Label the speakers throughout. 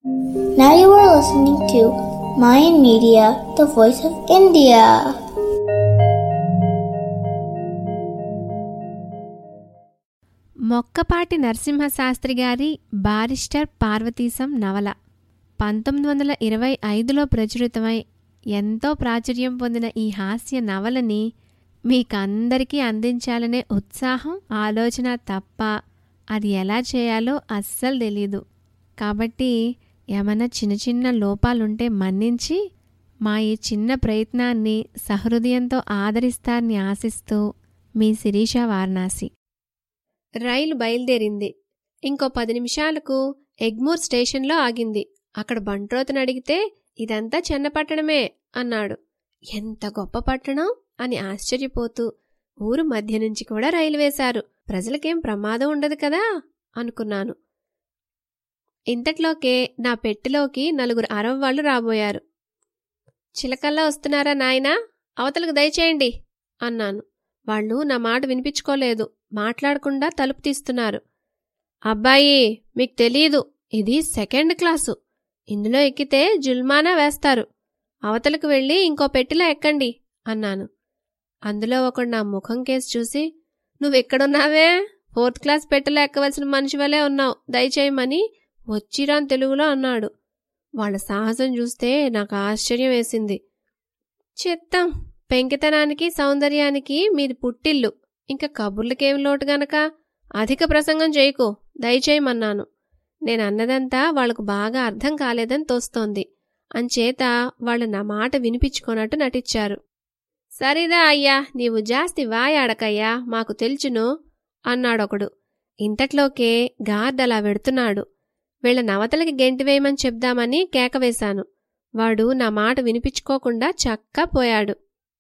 Speaker 1: Now you are listening to Mayan Media, the voice of India.
Speaker 2: Mokkapati Narasimha Sastry గారి barrister Parvateesam నవల పంతొమ్మిది వందల ఇరవై ఐదులో ప్రచురితమై ఎంతో ప్రాచుర్యం పొందిన ఈ హాస్య నవలని మీకందరికీ అందించాలనే ఉత్సాహం ఆలోచన తప్ప అది ఎలా చేయాలో అస్సలు తెలీదు కాబట్టి ఏమైనా చిన్న చిన్న లోపాలుంటే మన్నించి మా ఈ చిన్న ప్రయత్నాన్ని సహృదయంతో ఆదరిస్తారని ఆశిస్తూ మీ శిరీష వారణాసి రైలు బయలుదేరింది ఇంకో పది నిమిషాలకు ఎగ్మూర్ స్టేషన్లో ఆగింది అక్కడ బంట్రోతుని అడిగితే ఇదంతా చిన్న పట్టణమే అన్నాడు ఎంత గొప్ప పట్టణం అని ఆశ్చర్యపోతూ ఊరు మధ్య నుంచి కూడా రైలు వేశారు ప్రజలకేం ప్రమాదం ఉండదు కదా అనుకున్నాను ఇంతట్లోకే నా పెట్టెలోకి నలుగురు అరవవాళ్లు రాబోయారు చిలకల్లా వస్తున్నారా నాయనా అవతలకు దయచేయండి అన్నాను వాళ్ళు నా మాట వినిపించుకోలేదు మాట్లాడకుండా తలుపు తీస్తున్నారు అబ్బాయి మీకు తెలీదు ఇది సెకండ్ క్లాసు ఇందులో ఎక్కితే జుల్మానా వేస్తారు అవతలకు వెళ్ళి ఇంకో పెట్టిలో ఎక్కండి అన్నాను అందులో ఒకడు నా ముఖం కేసు చూసి నువ్వెక్కడున్నావే ఫోర్త్ క్లాస్ పెట్టెలో ఎక్కవలసిన మనిషి వలే ఉన్నావు దయచేయమని వచ్చిరాన్ తెలుగులో అన్నాడు వాళ్ళ సాహసం చూస్తే నాకు ఆశ్చర్యం వేసింది చిత్తం పెంకితనానికి సౌందర్యానికి మీది పుట్టిల్లు ఇంకా కబుర్లకేం లోటు గనక అధిక ప్రసంగం చేయకు దయచేయమన్నాను నేను అన్నదంతా వాళ్లకు బాగా అర్థం కాలేదని తోస్తోంది అంచేత వాళ్ళు నా మాట వినిపించుకోనట్టు నటించారు సరిదా అయ్యా నీవు జాస్తి వాయాడకయ్యా మాకు తెలుచును అన్నాడొకడు ఇంతట్లోకే గార్డ్ అలా వెడుతున్నాడు వీళ్ళ నవతలకి గెంటి వేయమని చెప్దామని కేకవేశాను వాడు నా మాట వినిపించుకోకుండా చక్కా పోయాడు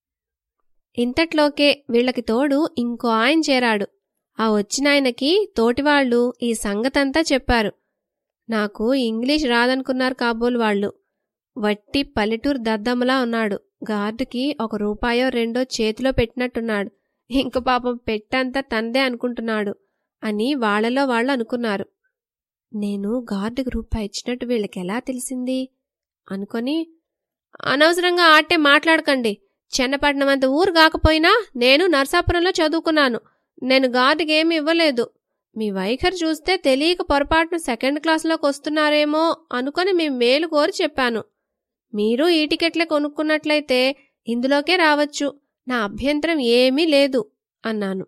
Speaker 2: ఇంతట్లోకే వీళ్ళకి తోడు ఇంకో ఆయన చేరాడు ఆ వచ్చినాయనకి తోటివాళ్లు ఈ సంగతంతా చెప్పారు నాకు ఇంగ్లీష్ రాదనుకున్నారు కాబోలు వాళ్ళు వట్టి పల్లెటూరు దద్దమ్మలా ఉన్నాడు గార్డుకి ఒక రూపాయో రెండో చేతిలో పెట్టినట్టున్నాడు ఇంక పాపం పెట్టంతా తందే అనుకుంటున్నాడు అని వాళ్లలో వాళ్ళు అనుకున్నారు నేను గార్డుకి రూపాయి ఇచ్చినట్టు వీళ్ళకి ఎలా తెలిసింది అనుకొని అనవసరంగా ఆటే మాట్లాడకండి చెన్నపట్నం అంత ఊరు కాకపోయినా నేను నర్సాపురంలో చదువుకున్నాను నేను గార్డుకి ఏమి ఇవ్వలేదు మీ వైఖరి చూస్తే తెలియక పొరపాటున సెకండ్ క్లాస్లోకి వస్తున్నారేమో అనుకొని మీ మేలు కోరి చెప్పాను మీరు ఈ టికెట్లే కొనుక్కున్నట్లయితే ఇందులోకే రావచ్చు నా అభ్యంతరం ఏమీ లేదు అన్నాను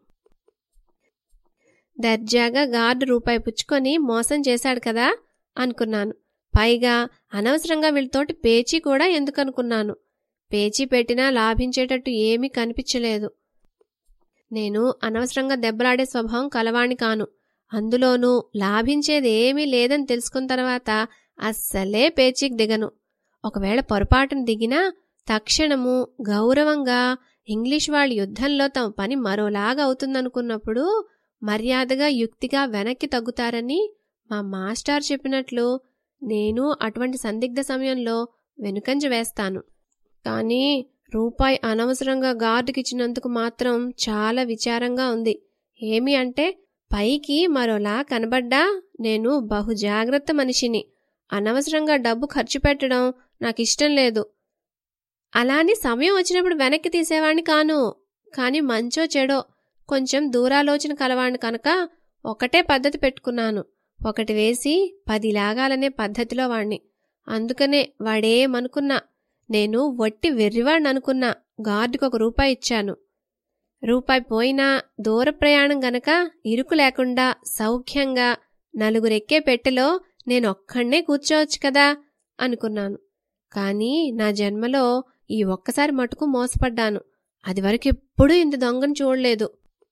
Speaker 2: దర్జాగా గార్డు రూపాయి పుచ్చుకొని మోసం చేశాడు కదా అనుకున్నాను పైగా అనవసరంగా వీళ్ళతోటి పేచీ కూడా ఎందుకనుకున్నాను పేచీ పెట్టినా లాభించేటట్టు ఏమీ కనిపించలేదు నేను అనవసరంగా దెబ్బలాడే స్వభావం కలవాణ్ణి కాను అందులోనూ లాభించేది ఏమీ లేదని తెలుసుకున్న తర్వాత అస్సలే పేచీకి దిగను ఒకవేళ పొరపాటును దిగినా తక్షణము గౌరవంగా ఇంగ్లీష్ వాళ్ళ యుద్ధంలో తమ పని మరోలాగా అవుతుందనుకున్నప్పుడు మర్యాదగా యుక్తిగా వెనక్కి తగ్గుతారని మా మాస్టర్ చెప్పినట్లు నేను అటువంటి సందిగ్ధ సమయంలో వెనుకంజ వేస్తాను కానీ రూపాయి అనవసరంగా గార్డుకిచ్చినందుకు మాత్రం చాలా విచారంగా ఉంది ఏమి అంటే పైకి మరోలా కనబడ్డా నేను బహు జాగ్రత్త మనిషిని అనవసరంగా డబ్బు ఖర్చు పెట్టడం నాకిష్టం లేదు అలాని సమయం వచ్చినప్పుడు వెనక్కి తీసేవాణ్ణి కాను కాని మంచో చెడో కొంచెం దూరాలోచన కలవాణ్ణి కనుక ఒకటే పద్ధతి పెట్టుకున్నాను ఒకటి వేసి పది లాగాలనే పద్ధతిలో వాణ్ణి అందుకనే వాడేమనుకున్నా నేను వట్టి వెర్రివాణ్ణి అనుకున్నా గార్డుకు ఒక రూపాయి ఇచ్చాను రూపాయి పోయినా దూర ప్రయాణం గనక ఇరుకు లేకుండా సౌఖ్యంగా నలుగురెక్కే పెట్టెలో నేనొక్కడే కూర్చోవచ్చు కదా అనుకున్నాను కానీ నా జన్మలో ఈ ఒక్కసారి మటుకు మోసపడ్డాను అది వరకు ఎప్పుడూ ఇంత దొంగను చూడలేదు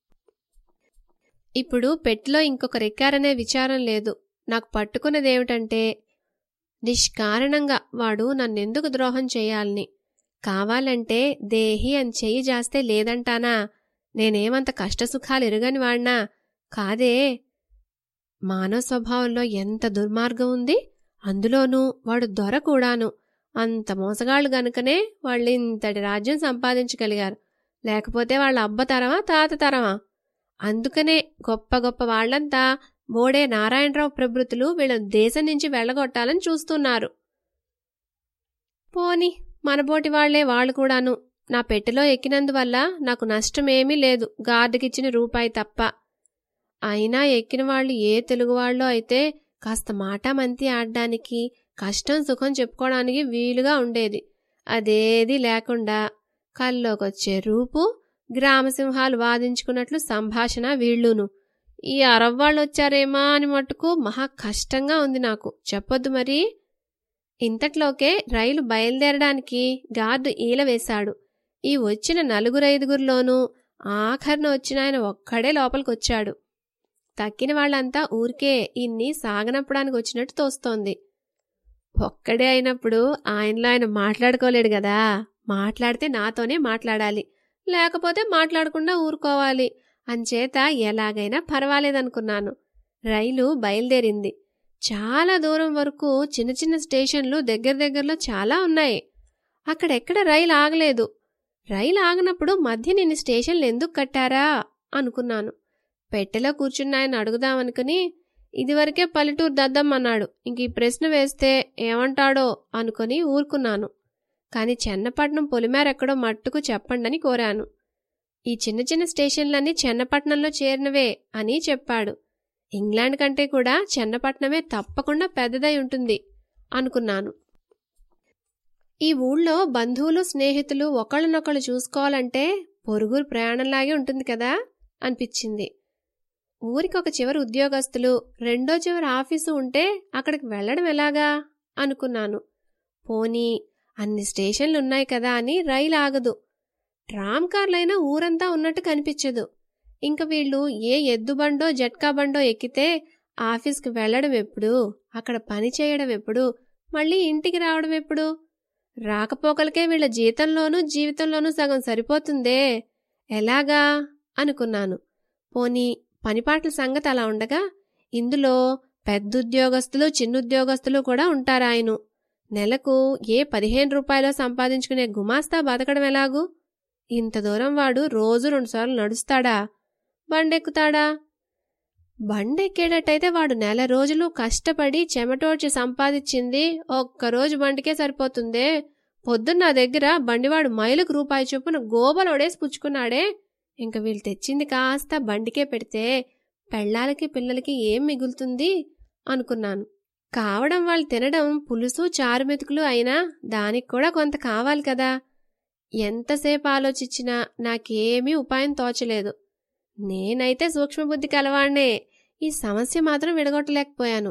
Speaker 2: ఇప్పుడు పెట్టిలో ఇంకొకరెక్కారనే విచారం లేదు నాకు పట్టుకున్నదేమిటంటే నిష్కారణంగా వాడు నన్నెందుకు ద్రోహం చేయాలని కావాలంటే దేహి అని చెయ్యి జాస్తే లేదంటానా నేనేమంత కష్టసుఖాలు ఎరుగని వాడినా కాదే మానవ స్వభావంలో ఎంత దుర్మార్గం ఉంది అందులోనూ వాడు దొర కూడాను అంత మోసగాళ్ళు గనుకనే వాళ్ళు ఇంతటి రాజ్యం సంపాదించగలిగారు లేకపోతే వాళ్ళ అబ్బ తరమా తాత తరమా అందుకనే గొప్ప గొప్ప వాళ్ళంతా బోడే నారాయణరావు ప్రభృతులు వీళ్ళని దేశం నుంచి వెళ్ళగొట్టాలని చూస్తున్నారు పోని మనబోటి వాళ్లే వాళ్ళు కూడాను నా పెట్టెలో ఎక్కినందువల్ల నాకు నష్టమేమీ లేదు గార్డుకిచ్చిన రూపాయి తప్ప అయినా ఎక్కిన వాళ్ళు ఏ తెలుగువాళ్ళో అయితే కాస్త మాటామంతి ఆడడానికి కష్టం సుఖం చెప్పుకోవడానికి వీలుగా ఉండేది అదేది లేకుండా కల్లోకొచ్చే రూపు గ్రామసింహాలు వాదించుకున్నట్లు సంభాషణ వీళ్ళును ఈ అరవ్వాళ్ళు వచ్చారేమా అని మట్టుకు మహా కష్టంగా ఉంది నాకు చెప్పొద్దు మరి ఇంతట్లోకే రైలు బయలుదేరడానికి గార్డు ఈల వేశాడు ఈ వచ్చిన నలుగురైదుగురిలోనూ ఆఖరిన వచ్చిన ఆయన ఒక్కడే లోపలికొచ్చాడు తక్కిన వాళ్ళంతా ఊరికే ఇన్ని సాగనప్పడానికి వచ్చినట్టు తోస్తోంది ఒక్కడే అయినప్పుడు ఆయనలో ఆయన మాట్లాడుకోలేడు కదా మాట్లాడితే నాతోనే మాట్లాడాలి లేకపోతే మాట్లాడకుండా ఊరుకోవాలి అంచేత ఎలాగైనా పర్వాలేదనుకున్నాను రైలు బయలుదేరింది చాలా దూరం వరకు చిన్న చిన్న స్టేషన్లు దగ్గర దగ్గరలో చాలా ఉన్నాయి అక్కడెక్కడ రైలు ఆగలేదు రైలు ఆగనప్పుడు మధ్య నిన్ను స్టేషన్లు ఎందుకు కట్టారా అనుకున్నాను పెట్టెలో కూర్చున్న ఆయన అడుగుదామనుకుని ఇదివరకే పల్లెటూరు దద్దమ్మన్నాడు ఇంక ఈ ప్రశ్న వేస్తే ఏమంటాడో అనుకుని ఊరుకున్నాను కాని చెన్నపట్నం పొలిమేరెక్కడో మట్టుకు చెప్పండని కోరాను ఈ చిన్న చిన్న స్టేషన్లన్నీ చెన్నపట్నంలో చేరినవే అని చెప్పాడు ఇంగ్లాండ్ కంటే కూడా చెన్నపట్నమే తప్పకుండా పెద్దదై ఉంటుంది అనుకున్నాను ఈ ఊళ్ళో బంధువులు స్నేహితులు ఒకళ్ళనొకళ్ళు చూసుకోవాలంటే పొరుగురు ప్రయాణంలాగే ఉంటుంది కదా అనిపించింది ఊరికి ఒక చివరి ఉద్యోగస్తులు రెండో చివరి ఆఫీసు ఉంటే అక్కడికి వెళ్ళడం ఎలాగా అనుకున్నాను పోనీ అన్ని స్టేషన్లు ఉన్నాయి కదా అని రైలు ఆగదు ట్రామ్ కార్లైనా ఊరంతా ఉన్నట్టు కనిపించదు ఇంక వీళ్ళు ఏ ఎద్దు బండో జట్కా బండో ఎక్కితే ఆఫీస్కి వెళ్ళడం ఎప్పుడు అక్కడ పని చేయడం ఎప్పుడు మళ్ళీ ఇంటికి రావడం ఎప్పుడు రాకపోకలకే వీళ్ళ జీతంలోనూ జీవితంలోనూ సగం సరిపోతుందే ఎలాగా అనుకున్నాను పోనీ పనిపాట్ల సంగతి అలా ఉండగా ఇందులో పెద్ద ఉద్యోగస్తులు చిన్న ఉద్యోగస్తులు కూడా ఉంటారాయను నెలకు ఏ పదిహేను రూపాయలో సంపాదించుకునే గుమాస్తా బతకడం ఎలాగూ ఇంత దూరం వాడు రోజు రెండుసార్లు నడుస్తాడా బండెక్కుతాడా బండెక్కేటట్టయితే వాడు నెల రోజులు కష్టపడి చెమటోడ్చి సంపాదించింది ఒక్కరోజు బండికే సరిపోతుందే పొద్దున్న నా దగ్గర బండివాడు మైలుకు రూపాయి చొప్పున గోబలోడేసి పుచ్చుకున్నాడే ఇంక వీళ్ళు తెచ్చింది కాస్త బండికే పెడితే పెళ్ళాలకి పిల్లలకి ఏం మిగులుతుంది అనుకున్నాను కావడం వాళ్ళు తినడం పులుసు చారు మెతుకులు అయినా దానికి కూడా కొంత కావాలి కదా ఎంతసేపు ఆలోచించినా నాకేమీ ఉపాయం తోచలేదు నేనైతే సూక్ష్మబుద్ధి కలవాణ్ణే ఈ సమస్య మాత్రం విడగొట్టలేకపోయాను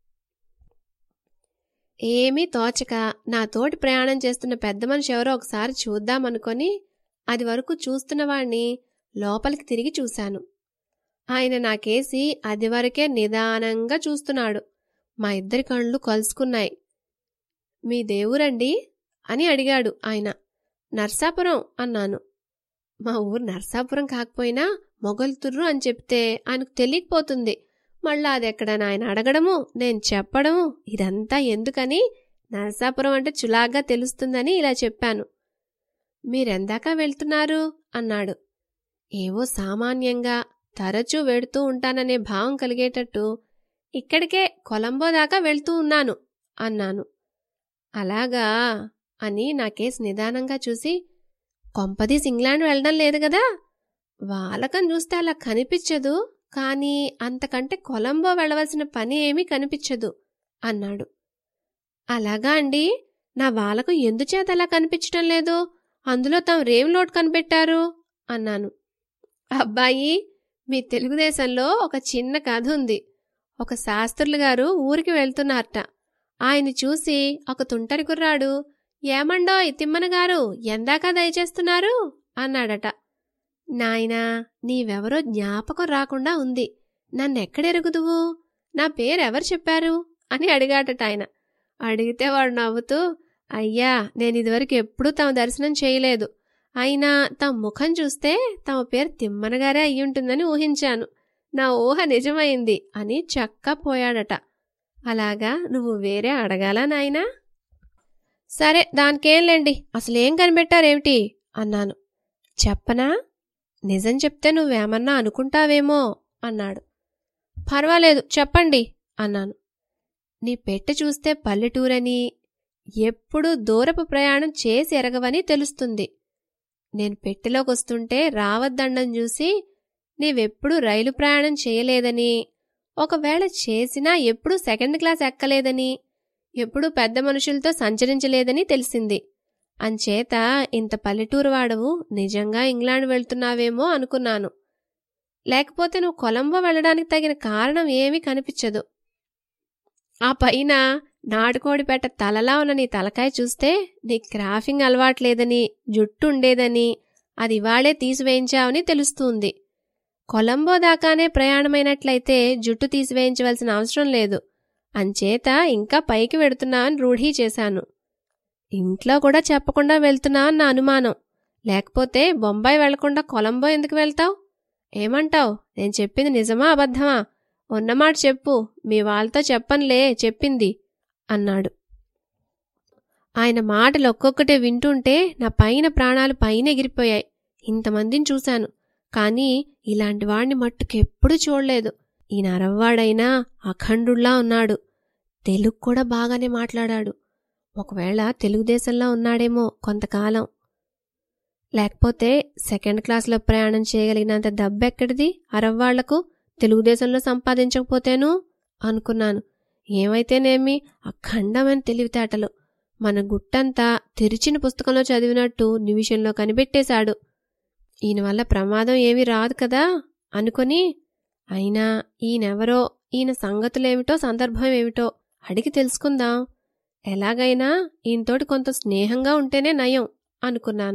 Speaker 2: ఏమీ తోచక నా తోటి ప్రయాణం చేస్తున్న పెద్ద మనిషి ఎవరో ఒకసారి చూద్దామనుకొని అది వరకు చూస్తున్నవాణ్ణి లోపలికి తిరిగి చూశాను ఆయన నాకేసి అది వరకే నిదానంగా చూస్తున్నాడు మా ఇద్దరి కళ్ళు కలుసుకున్నాయి మీ దేవురండి అని అడిగాడు ఆయన నర్సాపురం అన్నాను మా ఊరు నర్సాపురం కాకపోయినా మొగల్తుర్రు అని చెప్తే ఆయనకు తెలియకపోతుంది మళ్ళా అది ఎక్కడ ఆయన అడగడము నేను చెప్పడము ఇదంతా ఎందుకని నరసాపురం అంటే చులాగ్గా తెలుస్తుందని ఇలా చెప్పాను మీరెందాక వెళ్తున్నారు అన్నాడు ఏవో సామాన్యంగా తరచూ వెడుతూ ఉంటాననే భావం కలిగేటట్టు ఇక్కడికే కొలంబో దాకా వెళ్తూ ఉన్నాను అన్నాను అలాగా అని నా కేసు నిదానంగా చూసి కొంపదీస్ ఇంగ్లాండ్ వెళ్ళడం లేదు కదా వాళ్ళకని చూస్తే అలా కనిపించదు కానీ అంతకంటే కొలంబో వెళ్ళవలసిన పని ఏమీ కనిపించదు అన్నాడు అలాగా అండి నా వాళ్ళకు ఎందుచేత అలా కనిపించటం లేదు అందులో తాము రేం లోటు కనిపెట్టారు అన్నాను అబ్బాయి మీ తెలుగుదేశంలో ఒక చిన్న కథ ఉంది ఒక శాస్త్రులు గారు ఊరికి వెళ్తున్నారట ఆయన చూసి ఒక తుంటరి కుర్రాడు ఏమండోయ్ తిమ్మన గారు ఎందాక దయచేస్తున్నారు అన్నాడట నాయనా నీవెవరో జ్ఞాపకం రాకుండా ఉంది నన్నెక్కడెరుగుదువు నా పేరెవరు చెప్పారు అని అడిగాడట ఆయన అడిగితే వాడు నవ్వుతూ అయ్యా నేను ఇదివరకు ఎప్పుడూ తమ దర్శనం చేయలేదు అయినా తమ ముఖం చూస్తే తమ పేరు తిమ్మనగారే అయ్యుంటుందని ఊహించాను నా ఊహ నిజమైంది అని చక్క పోయాడట అలాగా నువ్వు వేరే అడగాలా నాయనా సరే దానికేంలేండి అసలేం కనిపెట్టారేమిటి అన్నాను చెప్పనా నిజం చెప్తే నువ్వేమన్నా అనుకుంటావేమో అన్నాడు పర్వాలేదు చెప్పండి అన్నాను నీ పెట్టె చూస్తే పల్లెటూరని ఎప్పుడూ దూరపు ప్రయాణం చేసి ఎరగవని తెలుస్తుంది నేను పెట్టెలోకొస్తుంటే రావద్దండం చూసి నీవెప్పుడూ రైలు ప్రయాణం చేయలేదని ఒకవేళ చేసినా ఎప్పుడూ సెకండ్ క్లాస్ ఎక్కలేదని ఎప్పుడూ పెద్ద మనుషులతో సంచరించలేదని తెలిసింది అంచేత ఇంత పల్లెటూరు వాడవు నిజంగా ఇంగ్లాండ్ వెళ్తున్నావేమో అనుకున్నాను లేకపోతే నువ్వు కొలంబో వెళ్ళడానికి తగిన కారణం ఏమీ కనిపించదు ఆ పైన నాటుకోడి పెట్ట తలలా ఉన్న నీ తలకాయ చూస్తే నీ క్రాఫింగ్ అలవాట్లేదని జుట్టు ఉండేదని అది ఇవాళే తీసివేయించావని తెలుస్తుంది కొలంబో దాకానే ప్రయాణమైనట్లయితే జుట్టు తీసివేయించవలసిన అవసరం లేదు అంచేత ఇంకా పైకి వెడుతున్నావని రూఢీ చేశాను ఇంట్లో కూడా చెప్పకుండా వెళ్తున్నావని నా అనుమానం లేకపోతే బొంబాయి వెళ్లకుండా కొలంబో ఎందుకు వెళ్తావు ఏమంటావ్ నేను చెప్పింది నిజమా అబద్ధమా ఉన్నమాట చెప్పు మీ వాళ్ళతో చెప్పనులే చెప్పింది అన్నాడు ఆయన మాటలు ఒక్కొక్కటే వింటుంటే నా పైన ప్రాణాలు పైన ఎగిరిపోయాయి ఇంతమందిని చూశాను కానీ ఇలాంటి వాణ్ణి మట్టుకెప్పుడు చూడలేదు ఈయన అరవ్వాడైనా అఖండుల్లా ఉన్నాడు తెలుగు కూడా బాగానే మాట్లాడాడు ఒకవేళ తెలుగుదేశంలో ఉన్నాడేమో కొంతకాలం లేకపోతే సెకండ్ క్లాస్లో ప్రయాణం చేయగలిగినంత డబ్బెక్కడిది అరవ్వాళ్లకు తెలుగుదేశంలో సంపాదించకపోతేను అనుకున్నాను ఏమైతేనేమి అఖండమైన తెలివితేటలు మన గుట్టంతా తెరిచిన పుస్తకంలో చదివినట్టు నిమిషంలో కనిపెట్టేశాడు ఈయన వల్ల ప్రమాదం ఏమీ రాదు కదా అనుకొని అయినా ఈయనెవరో ఈయన సంగతులేమిటో సందర్భం ఏమిటో అడిగి తెలుసుకుందాం ఎలాగైనా ఈయనతోటి కొంత స్నేహంగా ఉంటేనే నయం అనుకున్నాను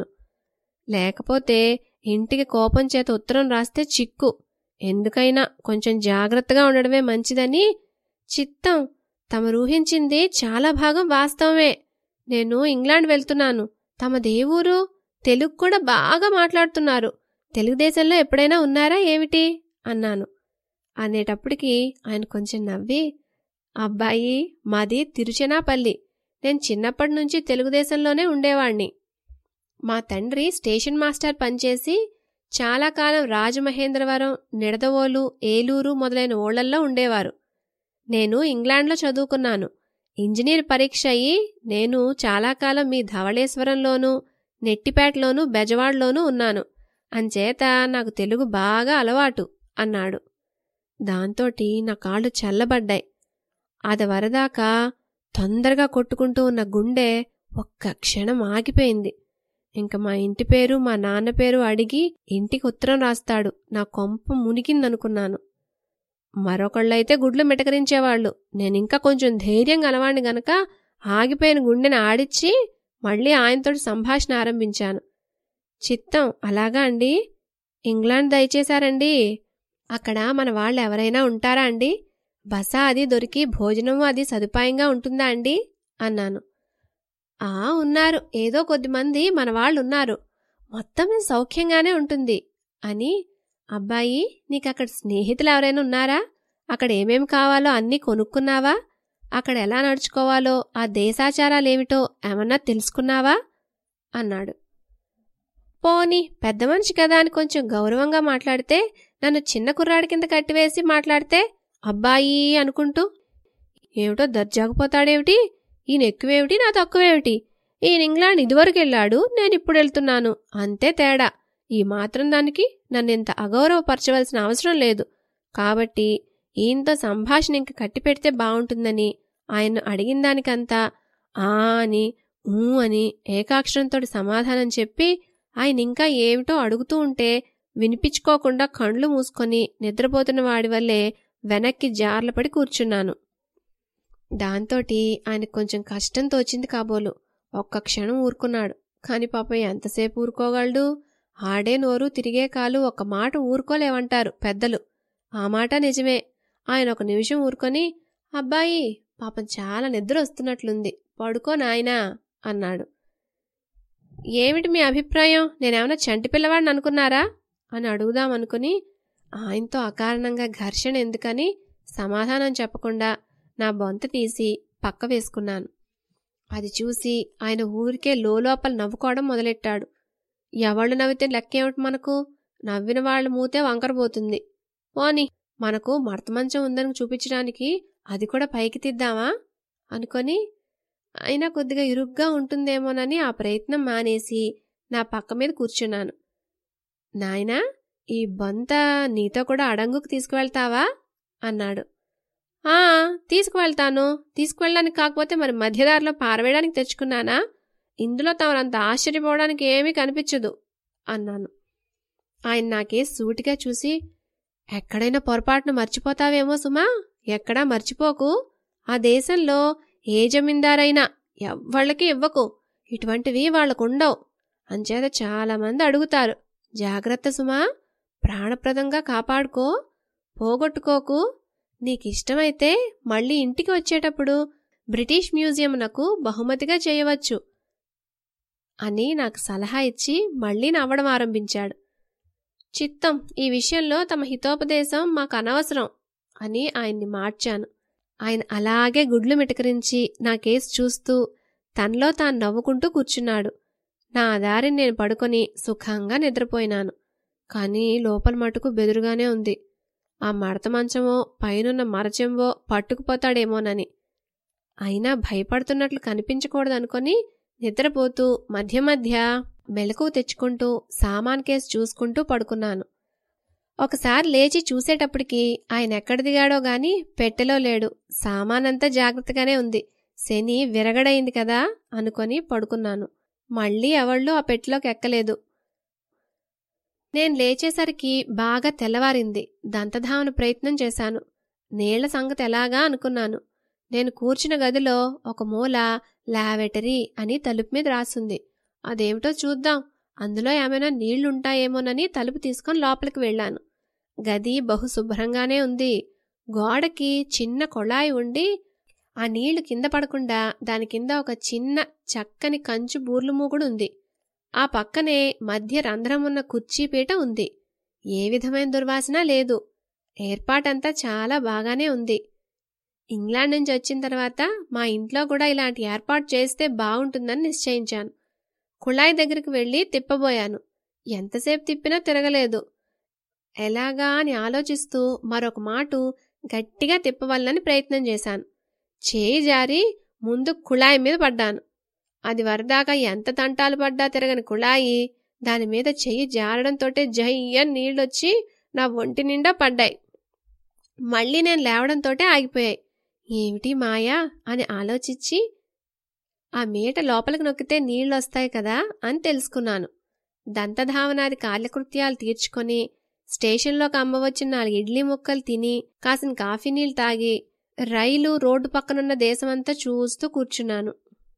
Speaker 2: లేకపోతే ఇంటికి కోపం చేత ఉత్తరం రాస్తే చిక్కు ఎందుకైనా కొంచెం జాగ్రత్తగా ఉండడమే మంచిదని చిత్తం తమరూహించింది చాలా భాగం వాస్తవమే నేను ఇంగ్లాండ్ వెళ్తున్నాను తమ దేవురు తెలుగు కూడా బాగా మాట్లాడుతున్నారు తెలుగుదేశంలో ఎప్పుడైనా ఉన్నారా ఏమిటి అన్నాను అనేటప్పటికి ఆయన కొంచెం నవ్వి అబ్బాయి మాది తిరుచెనాపల్లి నేను చిన్నప్పటి నుంచి తెలుగుదేశంలోనే ఉండేవాణ్ణి మా తండ్రి స్టేషన్ మాస్టర్ పనిచేసి చాలా కాలం రాజమహేంద్రవరం నిడదవోలు ఏలూరు మొదలైన ఓళ్లల్లో ఉండేవారు నేను ఇంగ్లాండ్లో చదువుకున్నాను ఇంజనీర్ పరీక్ష అయ్యి నేను చాలా కాలం మీ ధవళేశ్వరంలోనూ నెట్టిపేటలోనూ బెజవాడలోనూ ఉన్నాను అంచేత నాకు తెలుగు బాగా అలవాటు అన్నాడు దాంతోటి నా కాళ్ళు చల్లబడ్డాయి అది వరదాకా తొందరగా కొట్టుకుంటూ ఉన్న గుండె ఒక్క క్షణం ఆగిపోయింది ఇంక మా ఇంటి పేరు మా నాన్న పేరు అడిగి ఇంటికి ఉత్తరం రాస్తాడు నా కొంప మునిగిందనుకున్నాను మరొకళ్ళైతే గుడ్లు మిటకరించేవాళ్ళు నేనింకా కొంచెం ధైర్యం గలవాణ్ణి గనక ఆగిపోయిన గుండెని ఆడిచ్చి మళ్ళీ ఆయనతోటి సంభాషణ ఆరంభించాను చిత్తం అలాగా అండి ఇంగ్లాండ్ దయచేశారండి అక్కడ మన వాళ్ళు ఎవరైనా ఉంటారా అండి బస అది దొరికి భోజనము అది సదుపాయంగా ఉంటుందా అండి అన్నాను ఆ ఉన్నారు ఏదో కొద్దిమంది మన వాళ్ళు ఉన్నారు మొత్తం మీద సౌఖ్యంగానే ఉంటుంది అని అబ్బాయి నీకక్కడ స్నేహితులు ఎవరైనా ఉన్నారా అక్కడ ఏమేమి కావాలో అన్నీ కొనుక్కున్నావా అక్కడ ఎలా నడుచుకోవాలో ఆ దేశాచారాలేమిటో ఏమన్నా తెలుసుకున్నావా అన్నాడు పోని పెద్ద మనిషి కదా అని కొంచెం గౌరవంగా మాట్లాడితే నన్ను చిన్న కుర్రాడి కింద కట్టివేసి మాట్లాడితే అబ్బాయి అనుకుంటూ ఏమిటో దర్జాకుపోతాడేమిటి ఈయన ఎక్కువేమిటి నా తక్కువేమిటి ఈయన ఇంగ్లాండ్ ఇదివరకు వెళ్ళాడు నేను ఇప్పుడు వెళ్తున్నాను అంతే తేడా ఈ మాత్రం దానికి నన్ను ఇంత అగౌరవపరచవలసిన అవసరం లేదు కాబట్టి ఈయనతో సంభాషణ ఇంక కట్టిపెడితే బావుంటుందని ఆయన అడిగిన దానికంతా ఆ అని ఊ అని ఏకాక్షరంతో సమాధానం చెప్పి ఆయన ఇంకా ఏమిటో అడుగుతూ ఉంటే వినిపించుకోకుండా కండ్లు మూసుకొని నిద్రపోతున్న వాడి వల్లే వెనక్కి జార్లపడి కూర్చున్నాను దాంతోటి ఆయనకు కొంచెం కష్టం తోచింది కాబోలు ఒక్క క్షణం ఊరుకున్నాడు కాని పాప ఎంతసేపు ఊరుకోగలడు ఆడే నోరు తిరిగే కాలు ఒక మాట ఊరుకోలేవంటారు పెద్దలు ఆ మాట నిజమే ఆయన ఒక నిమిషం ఊరుకొని అబ్బాయి పాపం చాలా నిద్ర వస్తున్నట్లుంది పడుకో నాయనా అన్నాడు ఏమిటి మీ అభిప్రాయం నేనేమన్నా చంటి పిల్లవాడిని అనుకున్నారా అని అడుగుదామనుకుని ఆయనతో అకారణంగా ఘర్షణ ఎందుకని సమాధానం చెప్పకుండా నా బొంత తీసి పక్క వేసుకున్నాను అది చూసి ఆయన ఊరికే లోపల నవ్వుకోవడం మొదలెట్టాడు ఎవళ్ళు నవ్వితే లెక్కేమిటి మనకు నవ్విన వాళ్ళ మూతే వంకరబోతుంది పోని మనకు మడతమంచం ఉందని చూపించడానికి అది కూడా పైకి తీద్దామా అనుకొని అయినా కొద్దిగా ఇరుగ్గా ఉంటుందేమోనని ఆ ప్రయత్నం మానేసి నా పక్క మీద కూర్చున్నాను నాయనా ఈ బొంత నీతో కూడా అడంగుకు తీసుకువెళ్తావా అన్నాడు ఆ తీసుకువెళ్తాను తీసుకువెళ్ళడానికి కాకపోతే మరి మధ్యదారిలో పారవేయడానికి తెచ్చుకున్నానా ఇందులో తమరంత ఆశ్చర్యపోవడానికి ఏమీ కనిపించదు అన్నాను ఆయన నాకే సూటిగా చూసి ఎక్కడైనా పొరపాటును మర్చిపోతావేమో సుమా ఎక్కడా మర్చిపోకు ఆ దేశంలో ఏ జమీందారైనా ఎవ్వళ్ళకి ఇవ్వకు ఇటువంటివి వాళ్ళకుండవు అంచేత చాలామంది అడుగుతారు జాగ్రత్త సుమా ప్రాణప్రదంగా కాపాడుకో పోగొట్టుకోకు నీకిష్టమైతే మళ్ళీ ఇంటికి వచ్చేటప్పుడు బ్రిటిష్ మ్యూజియంనకు బహుమతిగా చేయవచ్చు అని నాకు సలహా ఇచ్చి మళ్ళీ నవ్వడం ఆరంభించాడు చిత్తం ఈ విషయంలో తమ హితోపదేశం మాకు అనవసరం అని ఆయన్ని మార్చాను ఆయన అలాగే గుడ్లు మిటకరించి నా కేసు చూస్తూ తనలో తాను నవ్వుకుంటూ కూర్చున్నాడు నా దారిని నేను పడుకొని సుఖంగా నిద్రపోయినాను కానీ లోపల మటుకు బెదురుగానే ఉంది ఆ మడత మంచమో పైనున్న మరచెంబో పట్టుకుపోతాడేమోనని అయినా భయపడుతున్నట్లు కనిపించకూడదనుకొని నిద్రపోతూ మధ్య మధ్య మెలకువ తెచ్చుకుంటూ సామాన్ కేసు చూసుకుంటూ పడుకున్నాను ఒకసారి లేచి చూసేటప్పటికి ఆయన ఎక్కడ దిగాడో గాని పెట్టెలో లేడు సామానంతా జాగ్రత్తగానే ఉంది శని విరగడైంది కదా అనుకొని పడుకున్నాను మళ్ళీ ఎవళ్ళు ఆ పెట్టెలోకి ఎక్కలేదు నేను లేచేసరికి బాగా తెల్లవారింది దంతధావన ప్రయత్నం చేశాను నీళ్ల సంగతి ఎలాగా అనుకున్నాను నేను కూర్చున్న గదిలో ఒక మూల లావెటరీ అని తలుపు మీద రాసుంది అదేమిటో చూద్దాం అందులో ఏమైనా నీళ్లుంటాయేమోనని తలుపు తీసుకొని లోపలికి వెళ్ళాను గది బహు శుభ్రంగానే ఉంది గోడకి చిన్న కొళాయి ఉండి ఆ నీళ్లు కింద పడకుండా దాని కింద ఒక చిన్న చక్కని కంచు బూర్లు మూగుడు ఉంది ఆ పక్కనే మధ్య రంధ్రం ఉన్న కుర్చీపీట ఉంది ఏ విధమైన దుర్వాసన లేదు ఏర్పాటంతా చాలా బాగానే ఉంది ఇంగ్లాండ్ నుంచి వచ్చిన తర్వాత మా ఇంట్లో కూడా ఇలాంటి ఏర్పాటు చేస్తే బాగుంటుందని నిశ్చయించాను కుళాయి దగ్గరికి వెళ్ళి తిప్పబోయాను ఎంతసేపు తిప్పినా తిరగలేదు ఎలాగా అని ఆలోచిస్తూ మరొక మాటు గట్టిగా తిప్పవల్లని ప్రయత్నం చేశాను చేయి జారి ముందు కుళాయి మీద పడ్డాను అది వరదాకా ఎంత తంటాలు పడ్డా తిరగని కుళాయి దాని మీద చెయ్యి జారడంతోటే జయ్యని నీళ్ళొచ్చి నా ఒంటి నిండా పడ్డాయి మళ్ళీ నేను లేవడంతోటే ఆగిపోయాయి ఏమిటి మాయా అని ఆలోచించి ఆ మీట లోపలికి నొక్కితే నీళ్ళొస్తాయి కదా అని తెలుసుకున్నాను దంతధావనాది కార్యకృత్యాలు తీర్చుకొని స్టేషన్లోకి అమ్మవచ్చిన నాలుగు ఇడ్లీ ముక్కలు తిని కాసిన కాఫీ నీళ్ళు తాగి రైలు రోడ్డు పక్కనున్న దేశమంతా చూస్తూ కూర్చున్నాను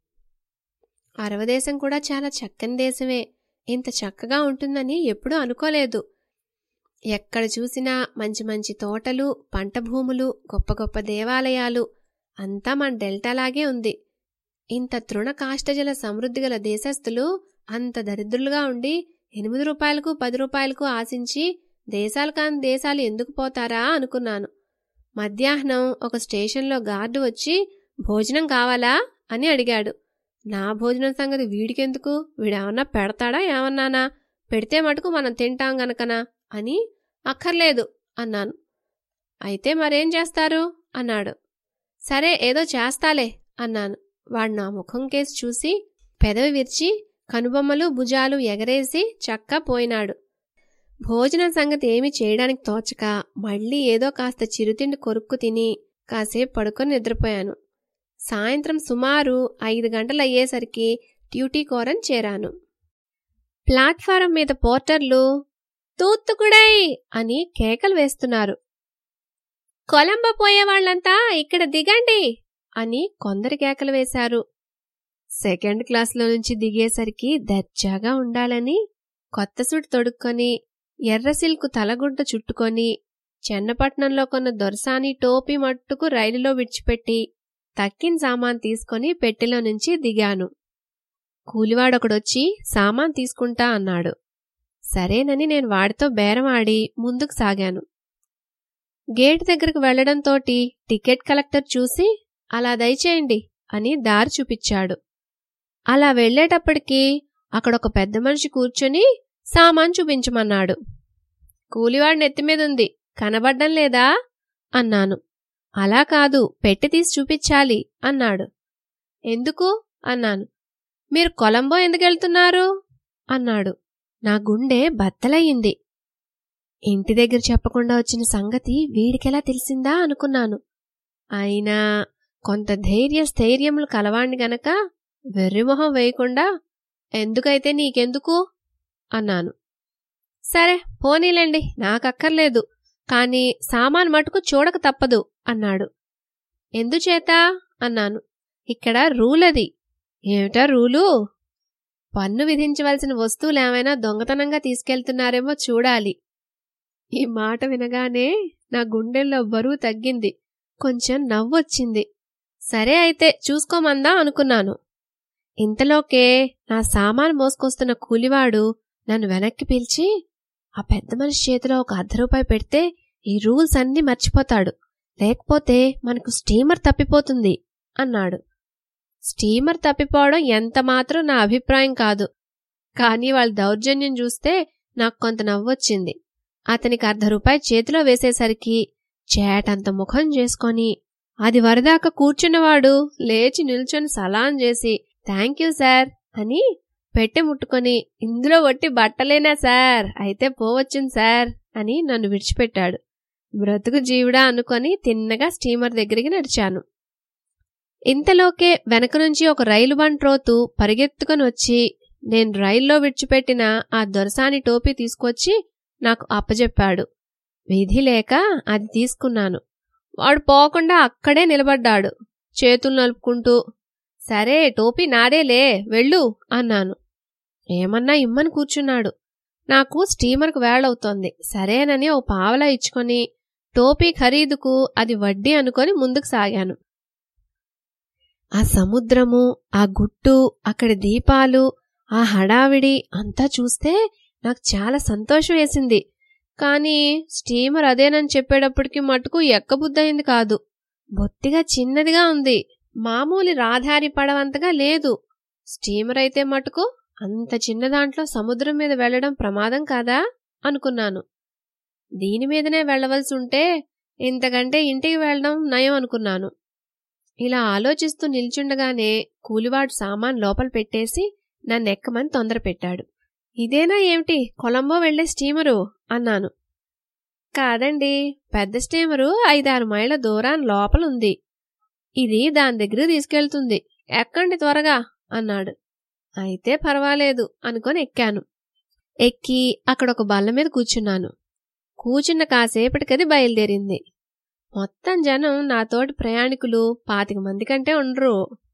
Speaker 2: అరవదేశం కూడా చాలా చక్కని దేశమే ఇంత చక్కగా ఉంటుందని ఎప్పుడూ అనుకోలేదు ఎక్కడ చూసినా మంచి మంచి తోటలు పంట భూములు గొప్ప గొప్ప దేవాలయాలు అంతా మన డెల్టాలాగే ఉంది ఇంత తృణ కాష్టజల సమృద్ధి గల దేశస్థులు అంత దరిద్రులుగా ఉండి ఎనిమిది రూపాయలకు పది రూపాయలకు ఆశించి దేశాలు కాని దేశాలు ఎందుకు పోతారా అనుకున్నాను మధ్యాహ్నం ఒక స్టేషన్లో గార్డు వచ్చి భోజనం కావాలా అని అడిగాడు నా భోజనం సంగతి వీడికెందుకు వీడేమన్నా పెడతాడా ఏమన్నానా పెడితే మటుకు మనం తింటాం గనకనా అని అక్కర్లేదు అన్నాను అయితే మరేం చేస్తారు అన్నాడు సరే ఏదో చేస్తాలే అన్నాను వాడు నా ముఖం కేసి చూసి పెదవి విరిచి కనుబొమ్మలు భుజాలు ఎగరేసి చక్క పోయినాడు భోజనం సంగతి ఏమి చేయడానికి తోచక మళ్ళీ ఏదో కాస్త చిరుతిండి కొరుక్కు తిని కాసేపు పడుకొని నిద్రపోయాను సాయంత్రం సుమారు ఐదు గంటలయ్యేసరికి డ్యూటీ కోరని చేరాను ప్లాట్ఫారం మీద పోర్టర్లు తూత్తుకుడై అని కేకలు వేస్తున్నారు కొలంబ పోయే వాళ్ళంతా ఇక్కడ దిగండి అని కొందరు కేకలు వేశారు సెకండ్ క్లాస్లో నుంచి దిగేసరికి దర్జాగా ఉండాలని కొత్త సూట్ తొడుక్కొని ఎర్ర సిల్కు తలగుడ్డ చుట్టుకొని చెన్నపట్నంలో కొన్న దొరసాని టోపీ మట్టుకు రైలులో విడిచిపెట్టి తక్కిన సామాన్ తీసుకొని పెట్టెలో నుంచి దిగాను కూలివాడొకడొచ్చి సామాన్ తీసుకుంటా అన్నాడు సరేనని నేను వాడితో బేరమాడి ముందుకు సాగాను గేట్ దగ్గరకు వెళ్లడంతోటి టికెట్ కలెక్టర్ చూసి అలా దయచేయండి అని దారి చూపించాడు అలా వెళ్లేటప్పటికి అక్కడొక పెద్ద మనిషి కూర్చొని సామాన్ చూపించమన్నాడు కూలివాడి నెత్తి మీద ఉంది కనబడ్డం లేదా అన్నాను అలా కాదు పెట్టి తీసి చూపించాలి అన్నాడు ఎందుకు అన్నాను మీరు కొలంబో ఎందుకెళ్తున్నారు అన్నాడు నా గుండె బద్దలయ్యింది ఇంటి దగ్గర చెప్పకుండా వచ్చిన సంగతి వీడికెలా తెలిసిందా అనుకున్నాను అయినా కొంత ధైర్య స్థైర్యములు కలవాణ్ణి గనక వెర్రిమొహం వేయకుండా ఎందుకైతే నీకెందుకు అన్నాను సరే పోనీలేండి నాకక్కర్లేదు కాని సామాన్ మటుకు చూడక తప్పదు అన్నాడు ఎందుచేత అన్నాను ఇక్కడ రూల్ అది ఏమిటా రూలు పన్ను విధించవలసిన వస్తువులేమైనా దొంగతనంగా తీసుకెళ్తున్నారేమో చూడాలి ఈ మాట వినగానే నా గుండెల్లో బరువు తగ్గింది కొంచెం నవ్వొచ్చింది సరే అయితే చూసుకోమందా అనుకున్నాను ఇంతలోకే నా సామాన్ మోసుకొస్తున్న కూలివాడు నన్ను వెనక్కి పిలిచి ఆ పెద్ద మనిషి చేతిలో ఒక అర్ధ రూపాయి పెడితే ఈ రూల్స్ అన్నీ మర్చిపోతాడు లేకపోతే మనకు స్టీమర్ తప్పిపోతుంది అన్నాడు స్టీమర్ తప్పిపోవడం ఎంత మాత్రం నా అభిప్రాయం కాదు కానీ వాళ్ళ దౌర్జన్యం చూస్తే నాకు కొంత నవ్వొచ్చింది అతనికి అర్ధ రూపాయి చేతిలో వేసేసరికి చేటంత ముఖం చేసుకొని అది వరదాకా కూర్చున్నవాడు లేచి నిల్చొని సలాం చేసి థ్యాంక్ యూ సార్ అని పెట్టె ముట్టుకొని ఇందులో వట్టి బట్టలేనా సార్ అయితే పోవచ్చును సార్ అని నన్ను విడిచిపెట్టాడు బ్రతుకు జీవుడా అనుకొని తిన్నగా స్టీమర్ దగ్గరికి నడిచాను ఇంతలోకే వెనక నుంచి ఒక రైలు బంట్రోతు పరిగెత్తుకొని వచ్చి నేను రైల్లో విడిచిపెట్టిన ఆ దొరసాని టోపీ తీసుకొచ్చి నాకు అప్పజెప్పాడు విధి లేక అది తీసుకున్నాను వాడు పోకుండా అక్కడే నిలబడ్డాడు చేతులు నలుపుకుంటూ సరే టోపీ నాదేలే వెళ్ళు అన్నాను ఏమన్నా ఇమ్మని కూర్చున్నాడు నాకు స్టీమర్కు వేళవుతోంది సరేనని ఓ పావలా ఇచ్చుకొని టోపీ ఖరీదుకు అది వడ్డీ అనుకొని ముందుకు సాగాను ఆ సముద్రము ఆ గుట్టు అక్కడి దీపాలు ఆ హడావిడి అంతా చూస్తే నాకు చాలా సంతోషం వేసింది కానీ స్టీమర్ అదేనని చెప్పేటప్పటికి మటుకు ఎక్కబుద్దయింది కాదు బొత్తిగా చిన్నదిగా ఉంది మామూలు రాధారి పడవంతగా లేదు స్టీమర్ అయితే మటుకు అంత చిన్న దాంట్లో సముద్రం మీద వెళ్లడం ప్రమాదం కాదా అనుకున్నాను దీని మీదనే వెళ్లవలసి ఉంటే ఇంతకంటే ఇంటికి వెళ్లడం నయం అనుకున్నాను ఇలా ఆలోచిస్తూ నిల్చుండగానే కూలివాడు సామాన్ లోపల పెట్టేసి నన్నెక్కమని తొందర పెట్టాడు ఇదేనా ఏమిటి కొలంబో వెళ్లే స్టీమరు అన్నాను కాదండి పెద్ద స్టీమరు ఐదారు మైళ్ళ దూరాన్ని లోపలుంది ఇది దాని దగ్గర తీసుకెళ్తుంది ఎక్కండి త్వరగా అన్నాడు అయితే పర్వాలేదు అనుకొని ఎక్కాను ఎక్కి అక్కడ ఒక బల్ల మీద కూర్చున్నాను కూర్చున్న కాసేపటికది బయలుదేరింది మొత్తం జనం నాతోటి ప్రయాణికులు పాతిక మంది కంటే ఉండరు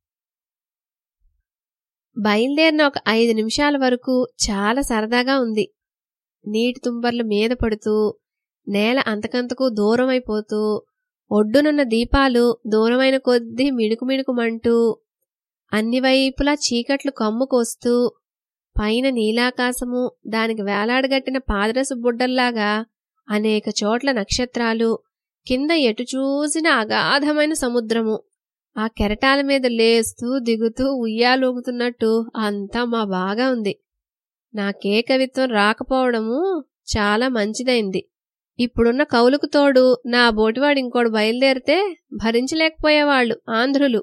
Speaker 2: బయలుదేరిన ఒక ఐదు నిమిషాల వరకు చాలా సరదాగా ఉంది నీటి తుంపర్లు మీద పడుతూ నేల అంతకంతకు దూరం అయిపోతూ ఒడ్డునున్న దీపాలు దూరమైన కొద్దీ మిణుకు మిణుకుమంటూ అన్ని వైపులా చీకట్లు కమ్ముకొస్తూ పైన నీలాకాశము దానికి వేలాడగట్టిన పాదరసు బుడ్డల్లాగా అనేక చోట్ల నక్షత్రాలు కింద ఎటు చూసిన అగాధమైన సముద్రము ఆ కెరటాల మీద లేస్తూ దిగుతూ ఉయ్యాలూగుతున్నట్టు అంతా మా బాగా ఉంది నాకే కవిత్వం రాకపోవడము చాలా మంచిదైంది ఇప్పుడున్న కౌలుకు తోడు నా బోటివాడు ఇంకోడు బయలుదేరితే భరించలేకపోయేవాళ్లు ఆంధ్రులు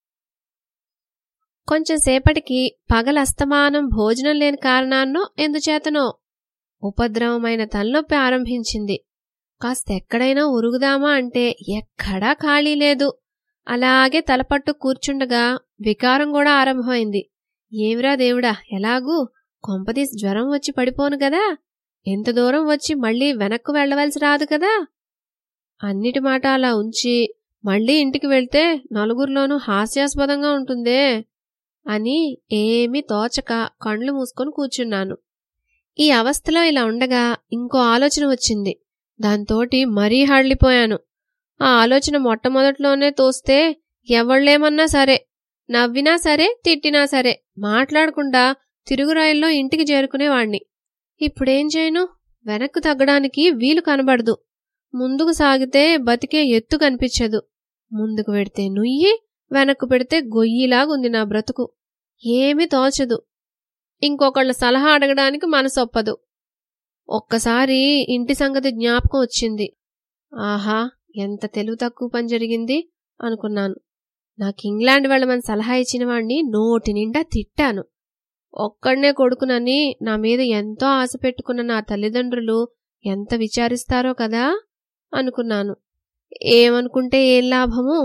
Speaker 2: కొంచెం సేపటికి పగలస్తమానం భోజనం లేని కారణాన్నో ఎందుచేతనో ఉపద్రవమైన తలనొప్పి ఆరంభించింది కాస్త ఎక్కడైనా ఉరుగుదామా అంటే ఎక్కడా ఖాళీ లేదు అలాగే తలపట్టు కూర్చుండగా వికారం కూడా ఆరంభమైంది ఏమిరా దేవుడా ఎలాగూ కొంపదీసి జ్వరం వచ్చి పడిపోను గదా ఎంత దూరం వచ్చి మళ్ళీ వెనక్కు వెళ్లవలసి రాదు కదా అన్నిటి మాట అలా ఉంచి మళ్ళీ ఇంటికి వెళ్తే నలుగురిలోనూ హాస్యాస్పదంగా ఉంటుందే అని ఏమీ తోచక కండ్లు మూసుకొని కూర్చున్నాను ఈ అవస్థలో ఇలా ఉండగా ఇంకో ఆలోచన వచ్చింది దాంతోటి మరీ హళ్ళిపోయాను ఆ ఆలోచన మొట్టమొదట్లోనే తోస్తే ఎవళ్లేమన్నా సరే నవ్వినా సరే తిట్టినా సరే మాట్లాడకుండా తిరుగురాయిల్లో ఇంటికి చేరుకునేవాణ్ణి ఇప్పుడేం చేయను వెనక్కు తగ్గడానికి వీలు కనబడదు ముందుకు సాగితే బతికే ఎత్తు కనిపించదు ముందుకు పెడితే నుయ్యి వెనక్కు పెడితే గొయ్యిలాగుంది నా బ్రతుకు ఏమీ తోచదు ఇంకొకళ్ళ సలహా అడగడానికి మనసొప్పదు ఒక్కసారి ఇంటి సంగతి జ్ఞాపకం వచ్చింది ఆహా ఎంత తెలుగు తక్కువ పని జరిగింది అనుకున్నాను నాకు ఇంగ్లాండ్ వెళ్ళమని సలహా ఇచ్చిన వాణ్ణి నోటి నిండా తిట్టాను ఒక్కడనే కొడుకునని నా మీద ఎంతో ఆశ పెట్టుకున్న నా తల్లిదండ్రులు ఎంత విచారిస్తారో కదా అనుకున్నాను ఏమనుకుంటే ఏం లాభము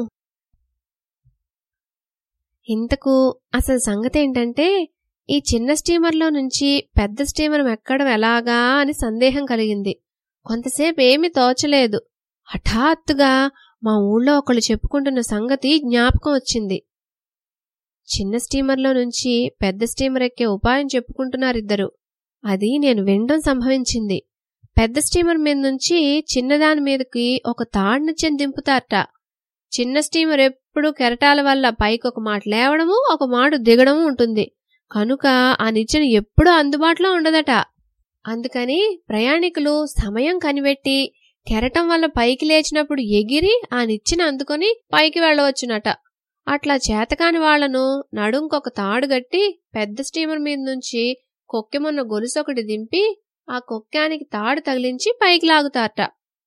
Speaker 2: ఇంతకు అసలు సంగతి ఏంటంటే ఈ చిన్న స్టీమర్లో నుంచి పెద్ద స్టీమర్ ఎక్కడం ఎలాగా అని సందేహం కలిగింది కొంతసేపు ఏమీ తోచలేదు హఠాత్తుగా మా ఊళ్ళో ఒకళ్ళు చెప్పుకుంటున్న సంగతి జ్ఞాపకం వచ్చింది చిన్న స్టీమర్లో నుంచి పెద్ద స్టీమర్ ఎక్కే ఉపాయం చెప్పుకుంటున్నారిద్దరు అది నేను వినడం సంభవించింది పెద్ద స్టీమర్ మీద నుంచి చిన్నదాని మీదకి ఒక తాడునిచ్చెని దింపుతారట చిన్న స్టీమర్ ఎప్పుడూ కెరటాల వల్ల పైకి ఒక మాట లేవడము ఒక మాట దిగడము ఉంటుంది కనుక ఆ నిచ్చెన ఎప్పుడూ అందుబాటులో ఉండదట అందుకని ప్రయాణికులు సమయం కనిపెట్టి కెరటం వల్ల పైకి లేచినప్పుడు ఎగిరి ఆ నిచ్చెన అందుకొని పైకి వెళ్ళవచ్చునట అట్లా చేతకాని వాళ్లను నడుంకొక తాడు గట్టి పెద్ద స్టీమర్ మీద నుంచి కొక్కెమున్న గొలుసొకటి దింపి ఆ కొక్కానికి తాడు తగిలించి పైకి లాగుతారట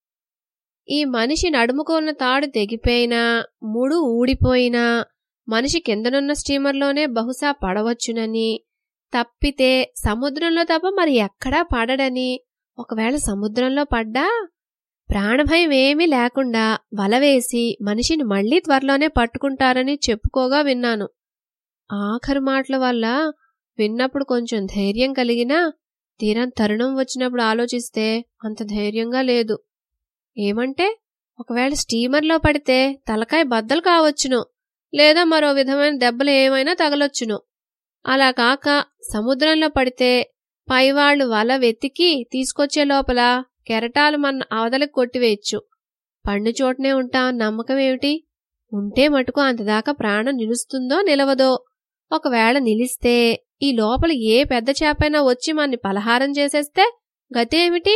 Speaker 2: ఈ మనిషి నడుముకు ఉన్న తాడు తెగిపోయినా ముడు ఊడిపోయినా మనిషి కిందనున్న స్టీమర్లోనే బహుశా పడవచ్చునని తప్పితే సముద్రంలో తప్ప మరి ఎక్కడా పడడని ఒకవేళ సముద్రంలో పడ్డా ప్రాణభయం ఏమీ లేకుండా వలవేసి మనిషిని మళ్లీ త్వరలోనే పట్టుకుంటారని చెప్పుకోగా విన్నాను ఆఖరు మాటల వల్ల విన్నప్పుడు కొంచెం ధైర్యం కలిగినా తీరం తరుణం వచ్చినప్పుడు ఆలోచిస్తే అంత ధైర్యంగా లేదు ఏమంటే ఒకవేళ స్టీమర్లో పడితే తలకాయ బద్దలు కావచ్చును లేదా మరో విధమైన దెబ్బలు ఏమైనా తగలొచ్చును అలా కాక సముద్రంలో పడితే పైవాళ్లు వల వెతికి తీసుకొచ్చే లోపల కెరటాలు మన అవతలకు కొట్టివేయచ్చు పండు చోటనే ఉంటా నమ్మకం ఏమిటి ఉంటే మటుకు అంతదాకా ప్రాణం నిలుస్తుందో నిలవదో ఒకవేళ నిలిస్తే ఈ లోపల ఏ పెద్ద చేపైనా వచ్చి మన్ని పలహారం చేసేస్తే గతేమిటి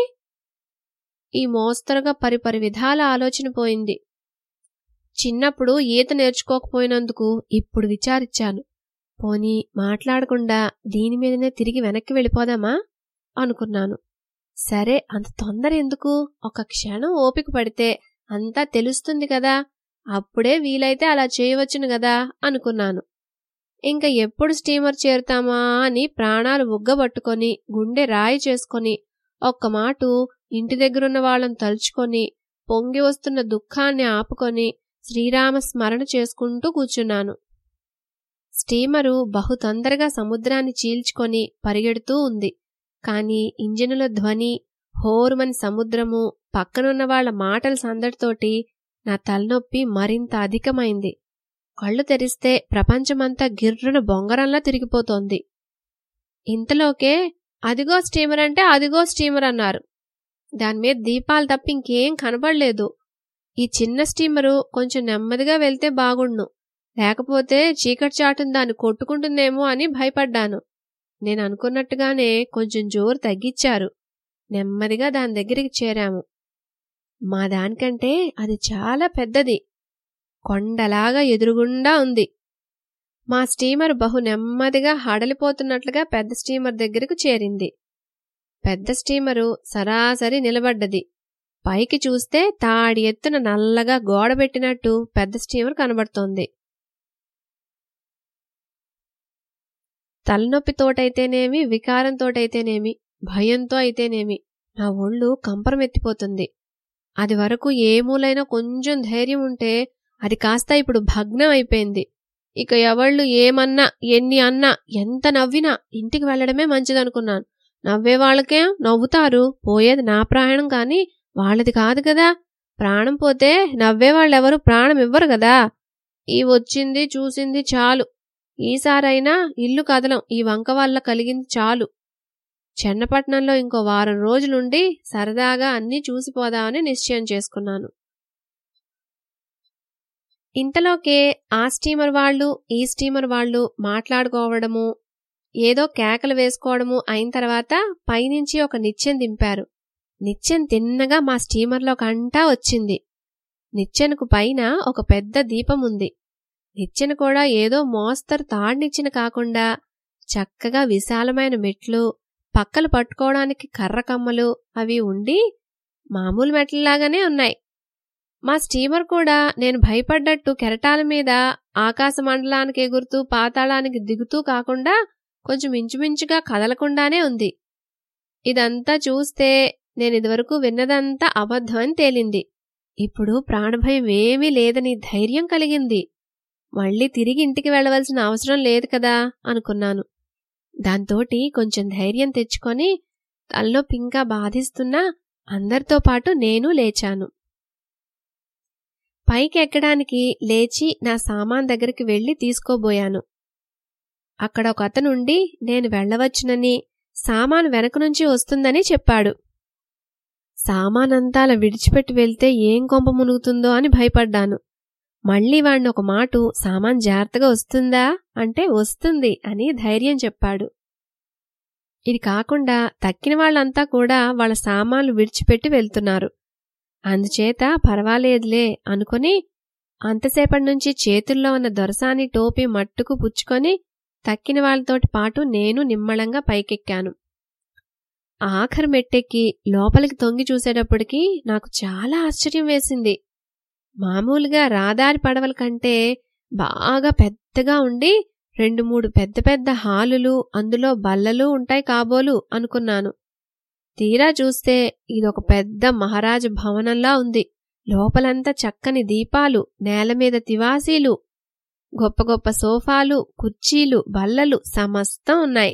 Speaker 2: ఈ మోస్తరుగా పరిపరి విధాల ఆలోచన పోయింది చిన్నప్పుడు ఈత నేర్చుకోకపోయినందుకు ఇప్పుడు విచారించాను పోనీ మాట్లాడకుండా దీని మీదనే తిరిగి వెనక్కి వెళ్ళిపోదామా అనుకున్నాను సరే అంత తొందర ఎందుకు ఒక క్షణం ఓపిక పడితే అంతా తెలుస్తుంది కదా అప్పుడే వీలైతే అలా చేయవచ్చును గదా అనుకున్నాను ఇంకా ఎప్పుడు స్టీమర్ చేరుతామా అని ప్రాణాలు ఉగ్గబట్టుకొని గుండె రాయి చేసుకొని ఒక్క మాటు ఇంటి దగ్గరున్న వాళ్ళని తలుచుకొని పొంగి వస్తున్న దుఃఖాన్ని ఆపుకొని శ్రీరామ స్మరణ చేసుకుంటూ కూర్చున్నాను స్టీమరు బహు తొందరగా సముద్రాన్ని చీల్చుకొని పరిగెడుతూ ఉంది కాని ఇంజినుల ధ్వని హోరుమని సముద్రము పక్కనున్న వాళ్ల మాటల సందడితోటి నా తలనొప్పి మరింత అధికమైంది కళ్ళు తెరిస్తే ప్రపంచమంతా గిర్రున బొంగరంలా తిరిగిపోతోంది ఇంతలోకే అదిగో స్టీమర్ అంటే అదిగో స్టీమర్ అన్నారు దానిమీద దీపాలు తప్ప ఇంకేం కనబడలేదు ఈ చిన్న స్టీమరు కొంచెం నెమ్మదిగా వెళ్తే బాగుండు లేకపోతే చీకటి చాటును దాన్ని కొట్టుకుంటుందేమో అని భయపడ్డాను నేను అనుకున్నట్టుగానే కొంచెం జోరు తగ్గించారు నెమ్మదిగా దాని దగ్గరికి చేరాము మా దానికంటే అది చాలా పెద్దది కొండలాగా ఎదురుగుండా ఉంది మా స్టీమర్ బహు నెమ్మదిగా హడలిపోతున్నట్లుగా పెద్ద స్టీమర్ దగ్గరకు చేరింది పెద్ద స్టీమరు సరాసరి నిలబడ్డది పైకి చూస్తే తాడి ఎత్తున నల్లగా గోడబెట్టినట్టు పెద్ద స్టీమర్ కనబడుతోంది తలనొప్పితోటైతేనేమి వికారంతోటైతేనేమి భయంతో అయితేనేమి నా ఒళ్ళు కంపరమెత్తిపోతుంది అది వరకు ఏ మూలైనా కొంచెం ధైర్యం ఉంటే అది కాస్త ఇప్పుడు భగ్నం అయిపోయింది ఇక ఎవళ్ళు ఏమన్నా ఎన్ని అన్నా ఎంత నవ్వినా ఇంటికి వెళ్లడమే మంచిదనుకున్నాను నవ్వే వాళ్ళకేం నవ్వుతారు పోయేది నా ప్రాణం కాని వాళ్ళది కాదు కదా ప్రాణం పోతే నవ్వే వాళ్ళెవరు ప్రాణం ఇవ్వరు కదా ఈ వచ్చింది చూసింది చాలు ఈసారైనా ఇల్లు కదలం ఈ వంక వల్ల కలిగింది చాలు చెన్నపట్నంలో ఇంకో వారం రోజులుండి సరదాగా అన్నీ చూసిపోదామని నిశ్చయం చేసుకున్నాను ఇంతలోకే ఆ స్టీమర్ వాళ్ళు ఈ స్టీమర్ వాళ్ళు మాట్లాడుకోవడము ఏదో కేకలు వేసుకోవడము అయిన తర్వాత పైనుంచి ఒక నిచ్చెన దింపారు నిచ్చెన తిన్నగా మా స్టీమర్లో కంటా వచ్చింది నిచ్చెనకు పైన ఒక పెద్ద దీపం ఉంది నిచ్చెన కూడా ఏదో మోస్తరు తాడినిచ్చిన కాకుండా చక్కగా విశాలమైన మెట్లు పక్కలు పట్టుకోవడానికి కర్ర కమ్మలు అవి ఉండి మామూలు మెట్లలాగానే ఉన్నాయి మా స్టీమర్ కూడా నేను భయపడ్డట్టు కెరటాల మీద ఆకాశ మండలానికి ఎగురుతూ పాతాళానికి దిగుతూ కాకుండా కొంచెం ఇంచుమించుగా కదలకుండానే ఉంది ఇదంతా చూస్తే నేను ఇదివరకు విన్నదంతా అబద్ధం అని తేలింది ఇప్పుడు ప్రాణభయం ఏమీ లేదని ధైర్యం కలిగింది మళ్ళీ తిరిగి ఇంటికి వెళ్ళవలసిన అవసరం లేదు కదా అనుకున్నాను దాంతోటి కొంచెం ధైర్యం తెచ్చుకొని తలనొప్పి ఇంకా బాధిస్తున్నా అందరితో పాటు నేను లేచాను పైకి ఎక్కడానికి లేచి నా సామాన్ దగ్గరికి వెళ్లి తీసుకోబోయాను అక్కడ ఒక అతనుండి నేను వెళ్ళవచ్చునని సామాను వెనక నుంచి వస్తుందని చెప్పాడు సామానంతా అలా విడిచిపెట్టి వెళ్తే ఏం కొంప మునుగుతుందో అని భయపడ్డాను మళ్ళీ వాణ్ణి ఒక మాటు సామాన్ జాగ్రత్తగా వస్తుందా అంటే వస్తుంది అని ధైర్యం చెప్పాడు ఇది కాకుండా తక్కిన వాళ్ళంతా కూడా వాళ్ళ సామాన్లు విడిచిపెట్టి వెళ్తున్నారు అందుచేత పర్వాలేదులే అనుకుని అంతసేపటి నుంచి చేతుల్లో ఉన్న దొరసాని టోపీ మట్టుకు పుచ్చుకొని తక్కిన వాళ్ళతోటి పాటు నేను నిమ్మళంగా పైకెక్కాను ఆఖరి మెట్టెక్కి లోపలికి తొంగి చూసేటప్పటికి నాకు చాలా ఆశ్చర్యం వేసింది మామూలుగా రాదారి పడవల కంటే బాగా పెద్దగా ఉండి రెండు మూడు పెద్ద పెద్ద హాలులు అందులో బల్లలు ఉంటాయి కాబోలు అనుకున్నాను తీరా చూస్తే ఇదొక పెద్ద మహారాజు భవనంలా ఉంది లోపలంతా చక్కని దీపాలు నేల మీద తివాసీలు గొప్ప గొప్ప సోఫాలు కుర్చీలు బల్లలు సమస్తం ఉన్నాయి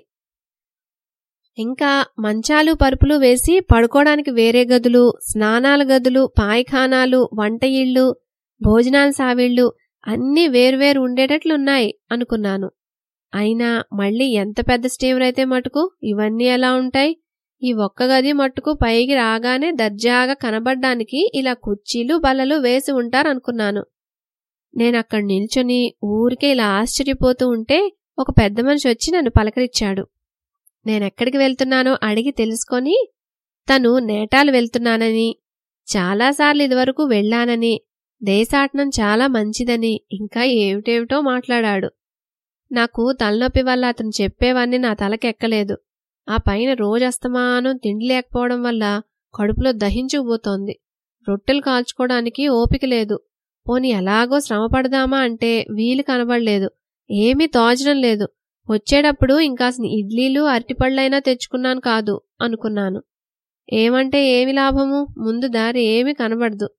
Speaker 2: ఇంకా మంచాలు పరుపులు వేసి పడుకోవడానికి వేరే గదులు స్నానాల గదులు పాయిఖానాలు వంట ఇళ్ళు భోజనాల సావిళ్ళు అన్నీ వేర్వేరు ఉండేటట్లున్నాయి అనుకున్నాను అయినా మళ్ళీ ఎంత పెద్ద స్టీమర్ అయితే మటుకు ఇవన్నీ ఎలా ఉంటాయి ఈ ఒక్క గది మట్టుకు పైకి రాగానే దర్జాగా కనబడ్డానికి ఇలా కుర్చీలు బల్లలు వేసి ఉంటారనుకున్నాను నేనక్కడ నిల్చొని ఊరికే ఇలా ఆశ్చర్యపోతూ ఉంటే ఒక పెద్ద మనిషి వచ్చి నన్ను పలకరించాడు నేనెక్కడికి వెళ్తున్నానో అడిగి తెలుసుకొని తను నేటాలు వెళ్తున్నానని చాలాసార్లు ఇదివరకు వెళ్లానని దేశాటనం చాలా మంచిదని ఇంకా ఏమిటేమిటో మాట్లాడాడు నాకు తలనొప్పి వల్ల అతను చెప్పేవన్నీ నా తలకెక్కలేదు ఆ పైన రోజస్తమానం తిండి లేకపోవడం వల్ల కడుపులో దహించుకుపోతోంది రొట్టెలు కాల్చుకోవడానికి ఓపిక లేదు పోని ఎలాగో శ్రమపడదామా అంటే వీలు కనబడలేదు ఏమీ తోచడం లేదు వచ్చేటప్పుడు ఇంకాసిన ఇడ్లీలు అరటిపళ్ళైనా తెచ్చుకున్నాను కాదు అనుకున్నాను ఏమంటే ఏమి లాభము ముందు దారి ఏమీ కనబడదు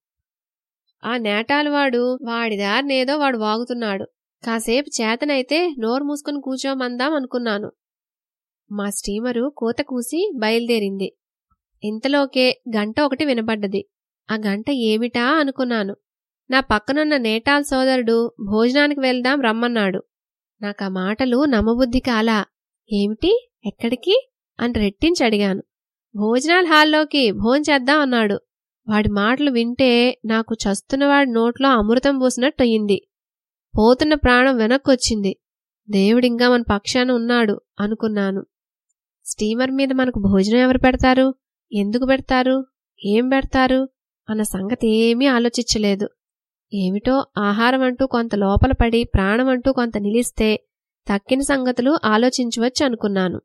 Speaker 2: ఆ నేటాలవాడు వాడి దారినేదో వాడు వాగుతున్నాడు కాసేపు చేతనైతే నోరు మూసుకుని కూర్చోమందాం అనుకున్నాను మా స్టీమరు కోత కూసి బయలుదేరింది ఇంతలోకే గంట ఒకటి వినపడ్డది ఆ గంట ఏమిటా అనుకున్నాను నా పక్కనున్న నేటాల్ సోదరుడు భోజనానికి వెళ్దాం రమ్మన్నాడు నాకు ఆ మాటలు నమ్మబుద్ధి కాలా ఏమిటి ఎక్కడికి అని రెట్టించి అడిగాను భోజనాల హాల్లోకి భోంచేద్దాం అన్నాడు వాడి మాటలు వింటే నాకు చస్తున్నవాడి నోట్లో అమృతం పూసినట్టు అయింది పోతున్న ప్రాణం వెనక్కొచ్చింది దేవుడింకా మన పక్షాన ఉన్నాడు అనుకున్నాను స్టీమర్ మీద మనకు భోజనం ఎవరు పెడతారు ఎందుకు పెడతారు ఏం పెడతారు అన్న సంగతి ఏమీ ఆలోచించలేదు ఏమిటో ఆహారం అంటూ కొంత లోపల పడి ప్రాణం అంటూ కొంత నిలిస్తే తక్కిన సంగతులు ఆలోచించవచ్చు అనుకున్నాను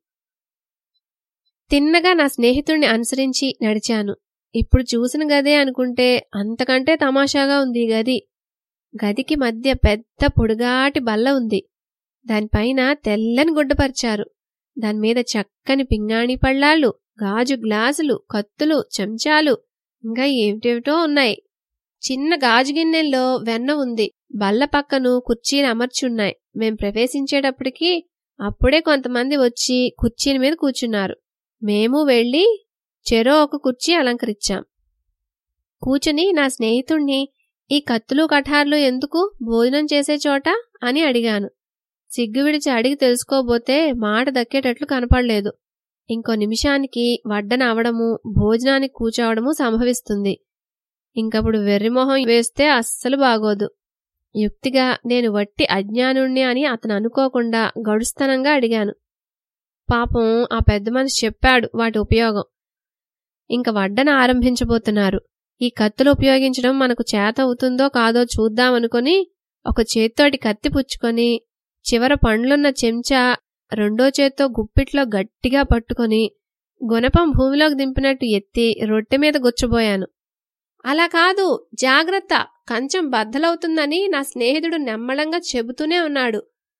Speaker 2: తిన్నగా నా స్నేహితుణ్ణి అనుసరించి నడిచాను ఇప్పుడు చూసిన గదే అనుకుంటే అంతకంటే తమాషాగా ఉంది ఈ గది గదికి మధ్య పెద్ద పొడుగాటి బల్ల ఉంది దానిపైన తెల్లని గుడ్డపరిచారు దానిమీద చక్కని పింగాణి పళ్ళాళ్ళు గాజు గ్లాసులు కత్తులు చెంచాలు ఇంకా ఏమిటేమిటో ఉన్నాయి చిన్న గాజు గిన్నెల్లో వెన్న ఉంది బల్ల పక్కను కుర్చీలు అమర్చున్నాయి మేం ప్రవేశించేటప్పటికి అప్పుడే కొంతమంది వచ్చి కుర్చీల మీద కూర్చున్నారు మేము వెళ్ళి చెరో ఒక కుర్చీ అలంకరించాం కూచుని నా స్నేహితుణ్ణి ఈ కత్తులు కఠార్లు ఎందుకు భోజనం చేసే చోట అని అడిగాను సిగ్గు విడిచి అడిగి తెలుసుకోబోతే మాట దక్కేటట్లు కనపడలేదు ఇంకో నిమిషానికి వడ్డన అవడము భోజనానికి కూర్చోవడము సంభవిస్తుంది ఇంకప్పుడు వెర్రిమొహం వేస్తే అస్సలు బాగోదు యుక్తిగా నేను వట్టి అజ్ఞానుణ్ణి అని అతను అనుకోకుండా గడుస్తనంగా అడిగాను పాపం ఆ పెద్ద మనిషి చెప్పాడు వాటి ఉపయోగం ఇంక వడ్డన ఆరంభించబోతున్నారు ఈ కత్తులు ఉపయోగించడం మనకు చేత అవుతుందో కాదో చూద్దామనుకొని ఒక చేత్తోటి కత్తి పుచ్చుకొని చివర పండ్లున్న చెంచా రెండో చేత్తో గుప్పిట్లో గట్టిగా పట్టుకొని గుణపం భూమిలోకి దింపినట్టు ఎత్తి రొట్టె మీద గుచ్చబోయాను అలా కాదు జాగ్రత్త కంచం బద్దలవుతుందని నా స్నేహితుడు నెమ్మళంగా చెబుతూనే ఉన్నాడు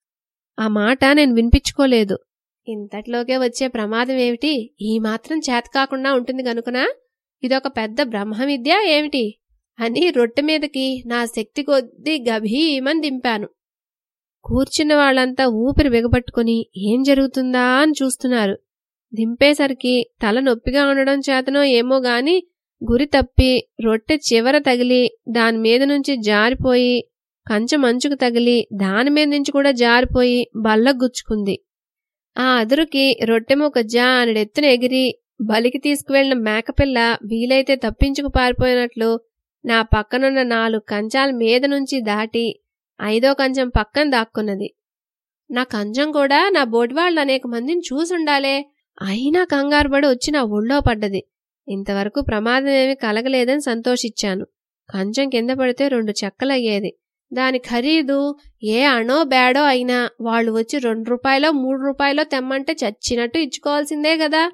Speaker 2: ఆ మాట నేను వినిపించుకోలేదు ఇంతట్లోకే వచ్చే ప్రమాదం ఏమిటి ఈ మాత్రం చేత కాకుండా ఉంటుంది గనుకనా ఇదొక పెద్ద బ్రహ్మ విద్య ఏమిటి అని రొట్టె మీదకి నా శక్తి కొద్దీ గభీమని దింపాను కూర్చున్న వాళ్ళంతా ఊపిరి బిగపట్టుకుని ఏం జరుగుతుందా అని చూస్తున్నారు దింపేసరికి తల నొప్పిగా ఉండడం చేతనో ఏమో గాని గురి తప్పి రొట్టె చివర తగిలి దాని మీద నుంచి జారిపోయి కంచె మంచుకు తగిలి దాని మీద నుంచి కూడా జారిపోయి బల్ల గుచ్చుకుంది ఆ అదురుకి రొట్టె ముక్క జానడెత్తున ఎగిరి బలికి తీసుకువెళ్లిన మేకపిల్ల వీలైతే తప్పించుకు పారిపోయినట్లు నా పక్కనున్న నాలుగు కంచాల మీద నుంచి దాటి ఐదో కంచం పక్కన దాక్కున్నది నా కంచం కూడా నా బోటివాళ్ళు అనేక మందిని చూసుండాలే అయినా కంగారుపడి వచ్చి నా ఒళ్ళో పడ్డది ఇంతవరకు ప్రమాదం ఏమీ కలగలేదని సంతోషించాను కంచం కింద పడితే రెండు చెక్కలయ్యేది దాని ఖరీదు ఏ అణో బేడో అయినా వాళ్ళు వచ్చి రెండు రూపాయలో మూడు రూపాయలో తెమ్మంటే చచ్చినట్టు ఇచ్చుకోవాల్సిందే కదా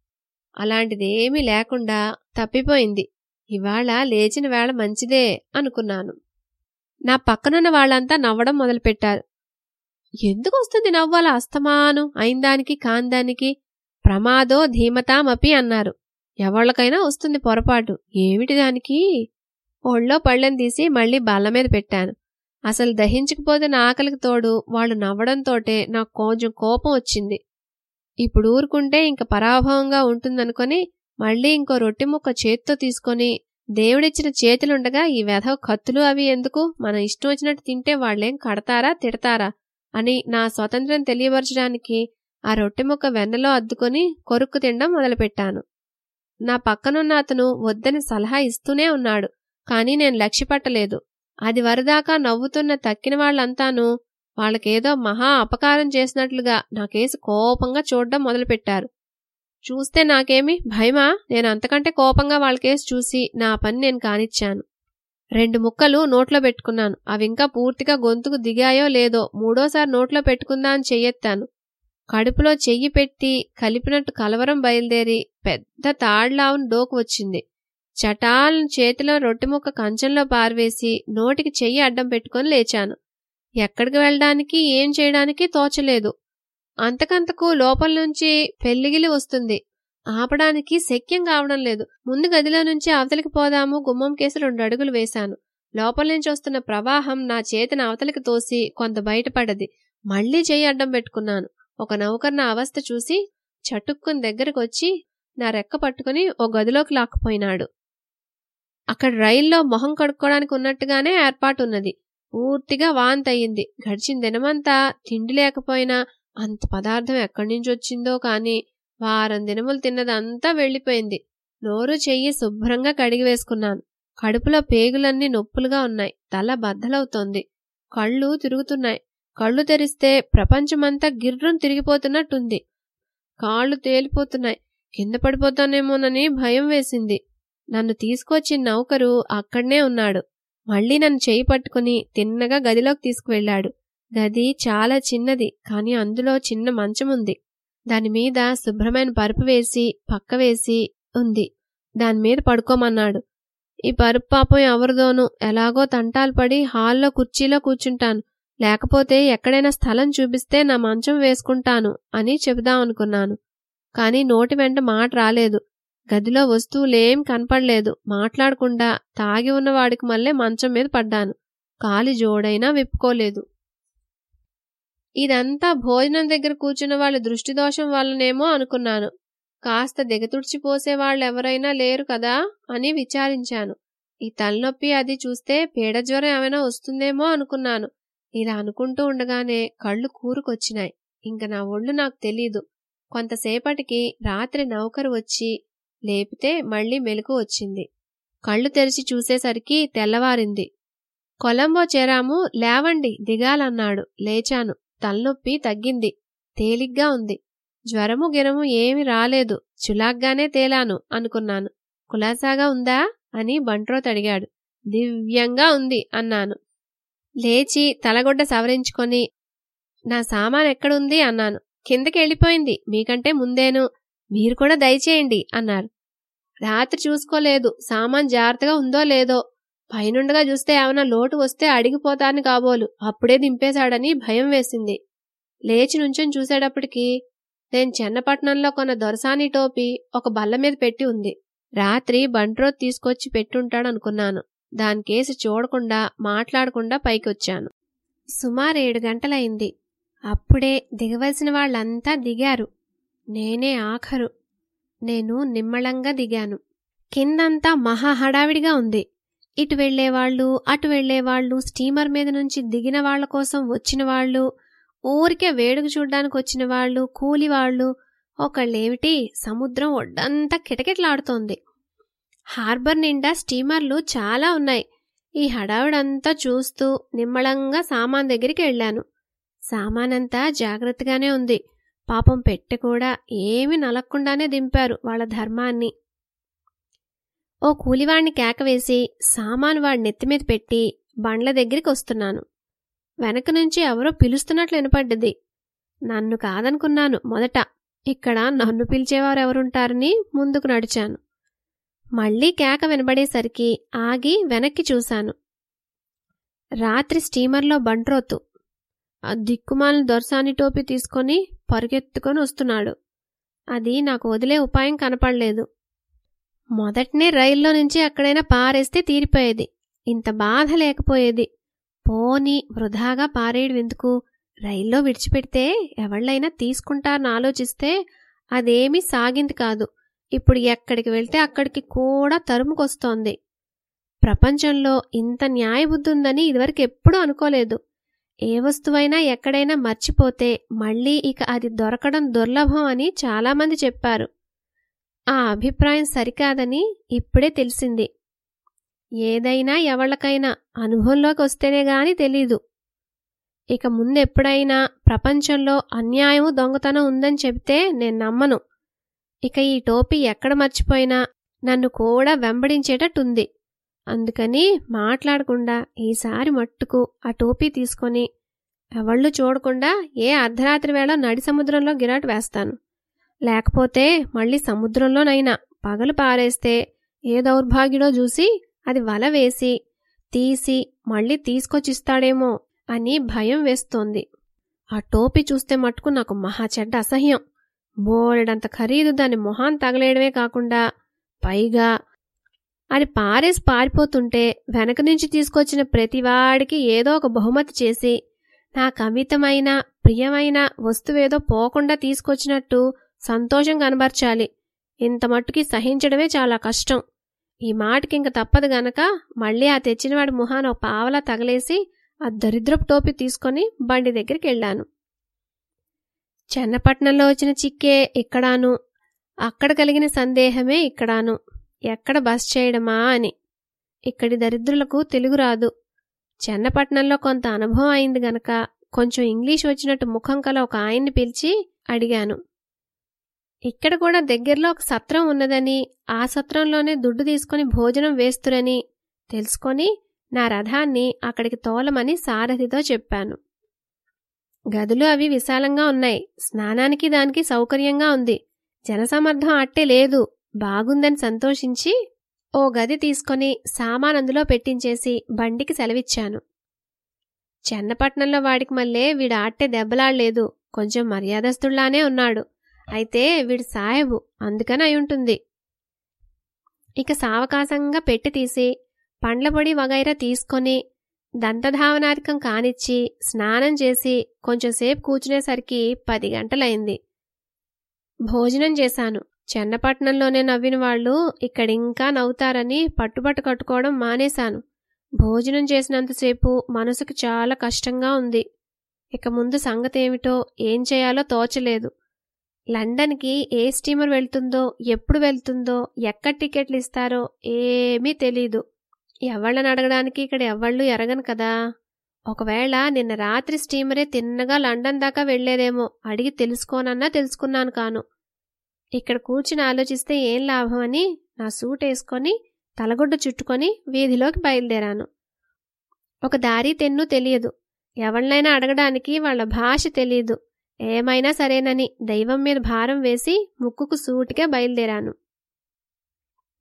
Speaker 2: అలాంటిదేమీ లేకుండా తప్పిపోయింది ఇవాళ లేచిన వేళ మంచిదే అనుకున్నాను నా పక్కనున్న వాళ్ళంతా నవ్వడం మొదలుపెట్టారు ఎందుకు వస్తుంది నవ్వాల అస్తమాను అయిందానికి కాందానికి ప్రమాదో ధీమతామపి అన్నారు ఎవళ్ళకైనా వస్తుంది పొరపాటు ఏమిటి దానికి ఒళ్ళో పళ్ళెం తీసి మళ్ళీ బల్ల మీద పెట్టాను అసలు దహించకపోతే నా ఆకలికి తోడు వాళ్ళు నవ్వడంతోటే నాకు కొంచెం కోపం వచ్చింది ఇప్పుడు ఊరుకుంటే ఇంక పరాభవంగా ఉంటుందనుకొని మళ్ళీ ఇంకో రొట్టె ముక్క చేత్తో తీసుకొని దేవుడిచ్చిన చేతులుండగా ఈ వెధవ కత్తులు అవి ఎందుకు మన ఇష్టం వచ్చినట్టు తింటే వాళ్ళేం కడతారా తిడతారా అని నా స్వతంత్రం తెలియపరచడానికి ఆ రొట్టె ముక్క వెన్నలో అద్దుకొని కొరుక్కు తినడం మొదలుపెట్టాను నా పక్కనున్న అతను వద్దని సలహా ఇస్తూనే ఉన్నాడు కానీ నేను లక్ష్యపట్టలేదు అది వరదాకా నవ్వుతున్న తక్కిన వాళ్ళంతాను వాళ్ళకేదో మహా అపకారం చేసినట్లుగా నాకేసి కోపంగా చూడడం మొదలుపెట్టారు చూస్తే నాకేమి భయమా నేను అంతకంటే కోపంగా వాళ్ళకేసి చూసి నా పని నేను కానిచ్చాను రెండు ముక్కలు నోట్లో పెట్టుకున్నాను అవి ఇంకా పూర్తిగా గొంతుకు దిగాయో లేదో మూడోసారి నోట్లో పెట్టుకుందా అని చెయ్యెత్తాను కడుపులో చెయ్యి పెట్టి కలిపినట్టు కలవరం బయలుదేరి పెద్ద తాళ్లావును డోకు వచ్చింది చటాలను చేతిలో రొట్టె ముక్క కంచంలో పారవేసి నోటికి చెయ్యి అడ్డం పెట్టుకొని లేచాను ఎక్కడికి వెళ్ళడానికి ఏం చేయడానికి తోచలేదు అంతకంతకు లోపల నుంచి పెళ్లిగిలి వస్తుంది ఆపడానికి శక్యం కావడం లేదు ముందు గదిలో నుంచి అవతలికి పోదాము గుమ్మం కేసి రెండు అడుగులు వేశాను లోపల నుంచి వస్తున్న ప్రవాహం నా చేతిని అవతలికి తోసి కొంత బయటపడది మళ్లీ చెయ్యి అడ్డం పెట్టుకున్నాను ఒక నౌకర్ నా అవస్థ చూసి చటుక్కుని దగ్గరకు వచ్చి నా రెక్క పట్టుకుని ఓ గదిలోకి లాక్కుపోయినాడు అక్కడ రైల్లో మొహం కడుక్కోవడానికి ఉన్నట్టుగానే ఏర్పాటున్నది పూర్తిగా వాంతి అయ్యింది గడిచిన దినమంతా తిండి లేకపోయినా అంత పదార్థం ఎక్కడి నుంచి వచ్చిందో కాని వారం దినములు తిన్నదంతా వెళ్ళిపోయింది నోరు చెయ్యి శుభ్రంగా కడిగి వేసుకున్నాను కడుపులో పేగులన్నీ నొప్పులుగా ఉన్నాయి తల బద్దలవుతోంది కళ్ళు తిరుగుతున్నాయి కళ్ళు తెరిస్తే ప్రపంచమంతా గిర్రం తిరిగిపోతున్నట్టుంది కాళ్ళు తేలిపోతున్నాయి కింద పడిపోతానేమోనని భయం వేసింది నన్ను తీసుకొచ్చిన నౌకరు అక్కడనే ఉన్నాడు మళ్ళీ నన్ను చేయి పట్టుకుని తిన్నగా గదిలోకి తీసుకువెళ్ళాడు గది చాలా చిన్నది కాని అందులో చిన్న మంచం ఉంది దాని మీద శుభ్రమైన పరుపు వేసి పక్క వేసి ఉంది దాని మీద పడుకోమన్నాడు ఈ పరుపు పాపం ఎవరిదోనూ ఎలాగో తంటాలు పడి హాల్లో కుర్చీలో కూర్చుంటాను లేకపోతే ఎక్కడైనా స్థలం చూపిస్తే నా మంచం వేసుకుంటాను అని చెబుదామనుకున్నాను కాని నోటి వెంట మాట రాలేదు గదిలో వస్తువులేం కనపడలేదు మాట్లాడకుండా తాగి ఉన్నవాడికి మళ్ళీ మంచం మీద పడ్డాను కాలి జోడైనా విప్పుకోలేదు ఇదంతా భోజనం దగ్గర కూర్చున్న వాళ్ళ దృష్టి దోషం వల్లనేమో అనుకున్నాను కాస్త దిగతుడిచిపోసే వాళ్ళెవరైనా లేరు కదా అని విచారించాను ఈ తలనొప్పి అది చూస్తే పీడజ్వరం ఏమైనా వస్తుందేమో అనుకున్నాను ఇలా అనుకుంటూ ఉండగానే కళ్ళు కూరుకొచ్చినాయి ఇంక నా ఒళ్ళు నాకు తెలీదు కొంతసేపటికి రాత్రి నౌకరు వచ్చి లేపితే మళ్ళీ మెలకు వచ్చింది కళ్ళు తెరిచి చూసేసరికి తెల్లవారింది కొలంబో చేరాము లేవండి దిగాలన్నాడు లేచాను తలనొప్పి తగ్గింది తేలిగ్గా ఉంది జ్వరము గిరము ఏమి రాలేదు చులాగ్గానే తేలాను అనుకున్నాను కులాసాగా ఉందా అని బంట్రోత్ అడిగాడు దివ్యంగా ఉంది అన్నాను లేచి తలగొడ్డ సవరించుకొని నా సామాన్ ఎక్కడుంది అన్నాను కిందకి వెళ్ళిపోయింది మీకంటే ముందేను మీరు కూడా దయచేయండి అన్నారు రాత్రి చూసుకోలేదు సామాన్ జాగ్రత్తగా ఉందో లేదో పైనుండగా చూస్తే ఏమైనా లోటు వస్తే అడిగిపోతాను కాబోలు అప్పుడే దింపేశాడని భయం వేసింది లేచి నుంచొని చూసేటప్పటికి నేను చెన్నపట్నంలో కొన్న దొరసాని టోపీ ఒక బల్ల మీద పెట్టి ఉంది రాత్రి బంట్రోత్ తీసుకొచ్చి పెట్టుంటాడనుకున్నాను దానికేసి చూడకుండా మాట్లాడకుండా పైకొచ్చాను సుమారు ఏడు గంటలైంది అప్పుడే దిగవలసిన వాళ్ళంతా దిగారు నేనే ఆఖరు నేను నిమ్మళంగా దిగాను కిందంతా మహా హడావిడిగా ఉంది ఇటు వెళ్లేవాళ్ళు అటు వెళ్లేవాళ్ళు స్టీమర్ మీద నుంచి దిగిన వాళ్ల కోసం వచ్చిన వాళ్ళు ఊరికే వేడుక చూడ్డానికి వచ్చిన వాళ్ళు కూలివాళ్ళు ఒకళ్ళేమిటి సముద్రం ఒడ్డంతా కిటకిటలాడుతోంది హార్బర్ నిండా స్టీమర్లు చాలా ఉన్నాయి ఈ హడావిడంతా చూస్తూ నిమ్మళంగా సామాన్ దగ్గరికి వెళ్ళాను సామానంతా జాగ్రత్తగానే ఉంది పాపం పెట్టె కూడా ఏమీ నలక్కుండానే దింపారు వాళ్ళ ధర్మాన్ని ఓ కూలివాణ్ణి కేకవేసి సామాను వాడి నెత్తిమీద పెట్టి బండ్ల దగ్గరికి వస్తున్నాను వెనక నుంచి ఎవరో పిలుస్తున్నట్లు వినపడ్డది నన్ను కాదనుకున్నాను మొదట ఇక్కడ నన్ను పిలిచేవారు ఎవరుంటారని ముందుకు నడిచాను మళ్లీ కేక వినబడేసరికి ఆగి వెనక్కి చూశాను రాత్రి స్టీమర్లో బంట్రోతు ఆ దిక్కుమాలిన దొరసాని టోపీ తీసుకొని పరుగెత్తుకొని వస్తున్నాడు అది నాకు వదిలే ఉపాయం కనపడలేదు మొదటనే రైల్లో నుంచి ఎక్కడైనా పారేస్తే తీరిపోయేది ఇంత బాధ లేకపోయేది పోని వృధాగా పారేయడం ఎందుకు రైల్లో విడిచిపెడితే ఎవళ్ళైనా తీసుకుంటారని ఆలోచిస్తే అదేమీ సాగింది కాదు ఇప్పుడు ఎక్కడికి వెళ్తే అక్కడికి కూడా తరుముకొస్తోంది ప్రపంచంలో ఇంత న్యాయబుద్ధి ఉందని ఇదివరకు ఎప్పుడూ అనుకోలేదు ఏ వస్తువైనా ఎక్కడైనా మర్చిపోతే మళ్ళీ ఇక అది దొరకడం దుర్లభం అని చాలామంది చెప్పారు ఆ అభిప్రాయం సరికాదని ఇప్పుడే తెలిసింది ఏదైనా ఎవళ్ళకైనా అనుభవంలోకి వస్తేనే గాని తెలీదు ఇక ముందెప్పుడైనా ప్రపంచంలో అన్యాయము దొంగతనం ఉందని చెబితే నేను నమ్మను ఇక ఈ టోపీ ఎక్కడ మర్చిపోయినా నన్ను కూడా వెంబడించేటట్టుంది అందుకని మాట్లాడకుండా ఈసారి మట్టుకు ఆ టోపీ తీసుకొని ఎవళ్ళు చూడకుండా ఏ అర్ధరాత్రి వేళ నడి సముద్రంలో గిరాటు వేస్తాను లేకపోతే మళ్ళీ సముద్రంలోనైనా పగలు పారేస్తే ఏ దౌర్భాగ్యుడో చూసి అది వల వేసి తీసి మళ్ళీ తీసుకొచ్చిస్తాడేమో అని భయం వేస్తోంది ఆ టోపీ చూస్తే మట్టుకు నాకు మహా చెడ్డ అసహ్యం బోలెడంత ఖరీదు దాని మొహాన్ తగలేయడమే కాకుండా పైగా అది పారేసి పారిపోతుంటే వెనక నుంచి తీసుకొచ్చిన ప్రతివాడికి ఏదో ఒక బహుమతి చేసి నాకు అమితమైన ప్రియమైన వస్తువేదో పోకుండా తీసుకొచ్చినట్టు సంతోషం కనబర్చాలి ఇంత మట్టుకి సహించడమే చాలా కష్టం ఈ మాటకి ఇంక తప్పదు గనక మళ్ళీ ఆ తెచ్చినవాడి మొహాన ఒక పావలా తగలేసి ఆ దరిద్రపు టోపీ తీసుకొని బండి దగ్గరికి వెళ్ళాను చెన్నపట్నంలో వచ్చిన చిక్కే ఇక్కడాను అక్కడ కలిగిన సందేహమే ఇక్కడాను ఎక్కడ బస్ చేయడమా అని ఇక్కడి దరిద్రులకు తెలుగు రాదు చెన్నపట్నంలో కొంత అనుభవం అయింది గనక కొంచెం ఇంగ్లీష్ వచ్చినట్టు ముఖం కల ఒక ఆయన్ని పిలిచి అడిగాను ఇక్కడ కూడా దగ్గరలో ఒక సత్రం ఉన్నదని ఆ సత్రంలోనే దుడ్డు తీసుకుని భోజనం వేస్తురని తెలుసుకొని నా రథాన్ని అక్కడికి తోలమని సారథితో చెప్పాను గదులు అవి విశాలంగా ఉన్నాయి స్నానానికి దానికి సౌకర్యంగా ఉంది జనసమర్థం అట్టే లేదు బాగుందని సంతోషించి ఓ గది తీసుకొని సామాన్ అందులో పెట్టించేసి బండికి సెలవిచ్చాను చెన్నపట్నంలో వాడికి మళ్ళీ వీడు ఆట్టే దెబ్బలాడలేదు కొంచెం మర్యాదస్తుళ్లానే ఉన్నాడు అయితే వీడు సాహెబు అందుకని అయి ఇక సావకాశంగా పెట్టి తీసి పండ్ల పొడి వగైరా తీసుకొని దంతధావనాధికం కానిచ్చి స్నానం చేసి కొంచెంసేపు కూర్చునేసరికి పది గంటలైంది భోజనం చేశాను చెన్నపట్నంలోనే నవ్విన వాళ్ళు ఇక్కడింకా నవ్వుతారని పట్టుబట్టు కట్టుకోవడం మానేశాను భోజనం చేసినంతసేపు మనసుకు చాలా కష్టంగా ఉంది ఇక ముందు సంగతేమిటో ఏం చేయాలో తోచలేదు లండన్కి ఏ స్టీమర్ వెళ్తుందో ఎప్పుడు వెళ్తుందో ఎక్కడ టికెట్లు ఇస్తారో ఏమీ తెలీదు ఎవళ్ళని అడగడానికి ఇక్కడ ఎవ్వళ్ళు ఎరగను కదా ఒకవేళ నిన్న రాత్రి స్టీమరే తిన్నగా లండన్ దాకా వెళ్లేదేమో అడిగి తెలుసుకోనన్నా తెలుసుకున్నాను కాను ఇక్కడ కూర్చుని ఆలోచిస్తే ఏం లాభం అని నా సూట్ వేసుకొని తలగుడ్డు చుట్టుకొని వీధిలోకి బయలుదేరాను ఒక దారి తెన్ను తెలియదు ఎవరినైనా అడగడానికి వాళ్ళ భాష తెలియదు ఏమైనా సరేనని దైవం మీద భారం వేసి ముక్కుకు సూటిగా బయలుదేరాను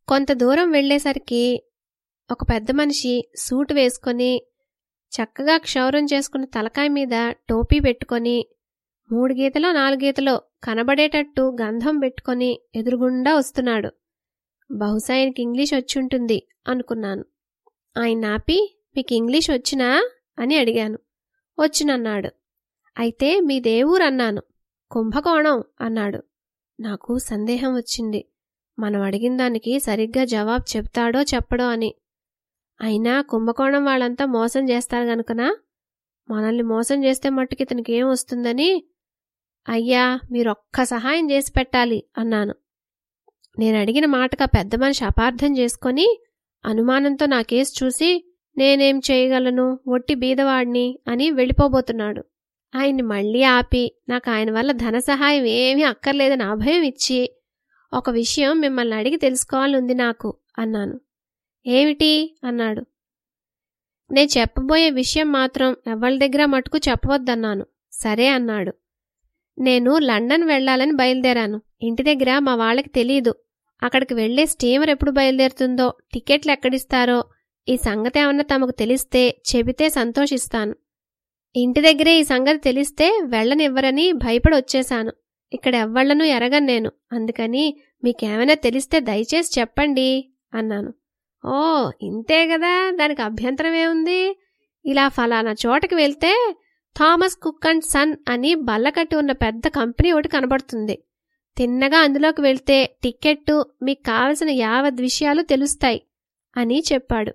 Speaker 2: కొంత దూరం వెళ్ళేసరికి ఒక పెద్ద మనిషి సూట్ వేసుకొని చక్కగా క్షౌరం చేసుకున్న తలకాయ మీద టోపీ పెట్టుకొని మూడు గీతలో నాలుగు గీతలో కనబడేటట్టు గంధం పెట్టుకొని ఎదురుగుండా వస్తున్నాడు బహుశా ఆయనకి ఇంగ్లీష్ వచ్చుంటుంది అనుకున్నాను ఆయన నాపి మీకు ఇంగ్లీష్ వచ్చినా అని అడిగాను వచ్చినన్నాడు అయితే మీ దేవురు అన్నాను కుంభకోణం అన్నాడు నాకు సందేహం వచ్చింది మనం అడిగిన దానికి సరిగ్గా జవాబు చెప్తాడో చెప్పడో అని అయినా కుంభకోణం వాళ్ళంతా మోసం చేస్తారు గనుకనా మనల్ని మోసం చేస్తే మట్టుకి ఇతనికి ఏం వస్తుందని అయ్యా మీరొక్క సహాయం చేసి పెట్టాలి అన్నాను నేను అడిగిన మాటగా పెద్ద మనిషి అపార్థం చేసుకొని అనుమానంతో నా కేసు చూసి నేనేం చేయగలను ఒట్టి బీదవాడిని అని వెళ్ళిపోబోతున్నాడు ఆయన్ని మళ్ళీ ఆపి నాకు ఆయన వల్ల ధన సహాయం ఏమీ అక్కర్లేదని అభయం ఇచ్చి ఒక విషయం మిమ్మల్ని అడిగి తెలుసుకోవాలని నాకు అన్నాను ఏమిటి అన్నాడు నేను చెప్పబోయే విషయం మాత్రం ఎవరి దగ్గర మటుకు చెప్పవద్దన్నాను సరే అన్నాడు నేను లండన్ వెళ్ళాలని బయలుదేరాను ఇంటి దగ్గర మా వాళ్ళకి తెలియదు అక్కడికి వెళ్లే స్టీమర్ ఎప్పుడు బయలుదేరుతుందో టికెట్లు ఎక్కడిస్తారో ఈ సంగతి ఏమన్నా తమకు తెలిస్తే చెబితే సంతోషిస్తాను ఇంటి దగ్గరే ఈ సంగతి తెలిస్తే వెళ్ళనివ్వరని భయపడి వచ్చేశాను ఇక్కడ ఎవ్వళ్లను ఎరగను నేను అందుకని మీకేమైనా తెలిస్తే దయచేసి చెప్పండి అన్నాను ఓ ఇంతే కదా దానికి అభ్యంతరం ఏముంది ఇలా ఫలానా చోటకి వెళ్తే థామస్ కుక్ అండ్ సన్ అని బల్లకట్టి ఉన్న పెద్ద కంపెనీ ఒకటి కనబడుతుంది తిన్నగా అందులోకి వెళ్తే టిక్కెట్టు మీకు కావలసిన యావత్ విషయాలు తెలుస్తాయి అని చెప్పాడు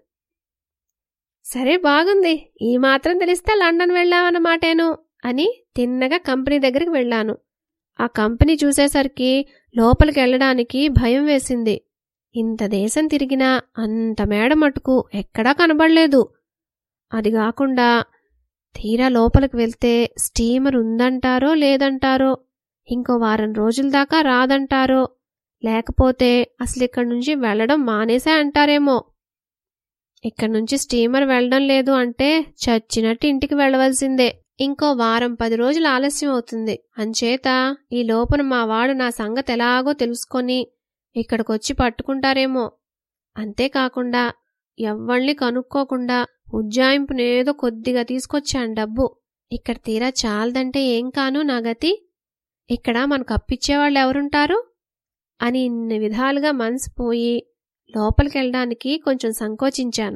Speaker 2: సరే బాగుంది ఈ మాత్రం తెలిస్తే లండన్ వెళ్ళామన్నమాటేను అని తిన్నగా కంపెనీ దగ్గరికి వెళ్ళాను ఆ కంపెనీ చూసేసరికి లోపలికి వెళ్ళడానికి భయం వేసింది ఇంత దేశం తిరిగినా అంత మేడ మటుకు ఎక్కడా కనబడలేదు అది కాకుండా తీరా లోపలికి వెళ్తే స్టీమర్ ఉందంటారో లేదంటారో ఇంకో వారం రోజుల దాకా రాదంటారో లేకపోతే అసలు ఇక్కడి నుంచి వెళ్ళడం మానేసే అంటారేమో ఇక్కడి నుంచి స్టీమర్ వెళ్ళడం లేదు అంటే చచ్చినట్టు ఇంటికి వెళ్ళవలసిందే ఇంకో వారం పది రోజులు ఆలస్యం అవుతుంది అంచేత ఈ లోపల మా వాడు నా సంగతి ఎలాగో తెలుసుకొని ఇక్కడికొచ్చి పట్టుకుంటారేమో అంతేకాకుండా ఎవ్వళ్ళని కనుక్కోకుండా ఉజ్జాయింపునేదో కొద్దిగా తీసుకొచ్చాను డబ్బు ఇక్కడ తీరా చాలదంటే ఏం కాను నా గతి ఇక్కడ మనకు అప్పిచ్చేవాళ్ళు ఎవరుంటారు అని ఇన్ని విధాలుగా మనసు పోయి లోపలికెళ్ళడానికి కొంచెం సంకోచించాను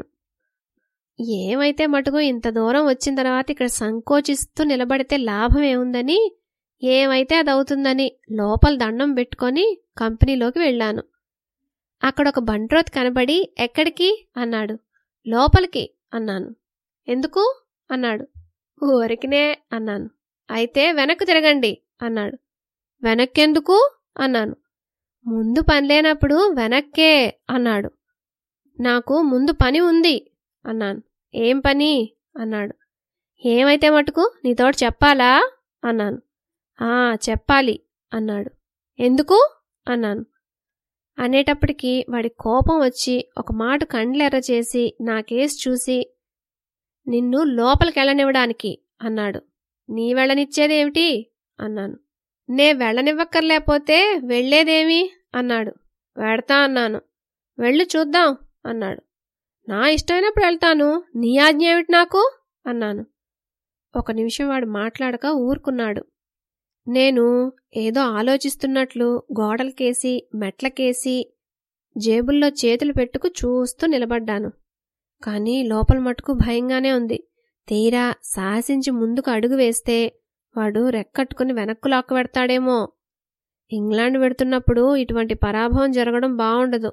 Speaker 2: ఏమైతే మటుకు ఇంత దూరం వచ్చిన తర్వాత ఇక్కడ సంకోచిస్తూ నిలబడితే లాభం ఏముందని ఏమైతే అది అవుతుందని లోపల దండం పెట్టుకొని కంపెనీలోకి వెళ్ళాను అక్కడ ఒక బంట్రోత్ కనబడి ఎక్కడికి అన్నాడు లోపలికి అన్నాను ఎందుకు అన్నాడు ఊరికినే అన్నాను అయితే వెనక్కు తిరగండి అన్నాడు వెనక్కెందుకు అన్నాను ముందు పని లేనప్పుడు వెనక్కే అన్నాడు నాకు ముందు పని ఉంది అన్నాను ఏం పని అన్నాడు ఏమైతే మటుకు నీతోటి చెప్పాలా అన్నాను ఆ చెప్పాలి అన్నాడు ఎందుకు అన్నాను అనేటప్పటికి వాడి కోపం వచ్చి ఒక మాట కండ్లెర్ర చేసి నా కేసు చూసి నిన్ను లోపలికెళ్ళనివ్వడానికి అన్నాడు నీ వెళ్ళనిచ్చేదేమిటి అన్నాను నే వెళ్ళనివ్వక్కర్లేకపోతే వెళ్లేదేమి అన్నాడు వెడతా అన్నాను వెళ్ళు చూద్దాం అన్నాడు నా ఇష్టమైనప్పుడు వెళ్తాను నీ ఆజ్ఞ ఏమిటి నాకు అన్నాను ఒక నిమిషం వాడు మాట్లాడక ఊరుకున్నాడు నేను ఏదో ఆలోచిస్తున్నట్లు గోడలకేసి మెట్లకేసి జేబుల్లో చేతులు పెట్టుకు చూస్తూ నిలబడ్డాను కానీ లోపల మటుకు భయంగానే ఉంది తీరా సాహసించి ముందుకు అడుగు వేస్తే వాడు రెక్కట్టుకుని వెనక్కు లాక్కు పెడతాడేమో ఇంగ్లాండ్ పెడుతున్నప్పుడు ఇటువంటి పరాభవం జరగడం బావుండదు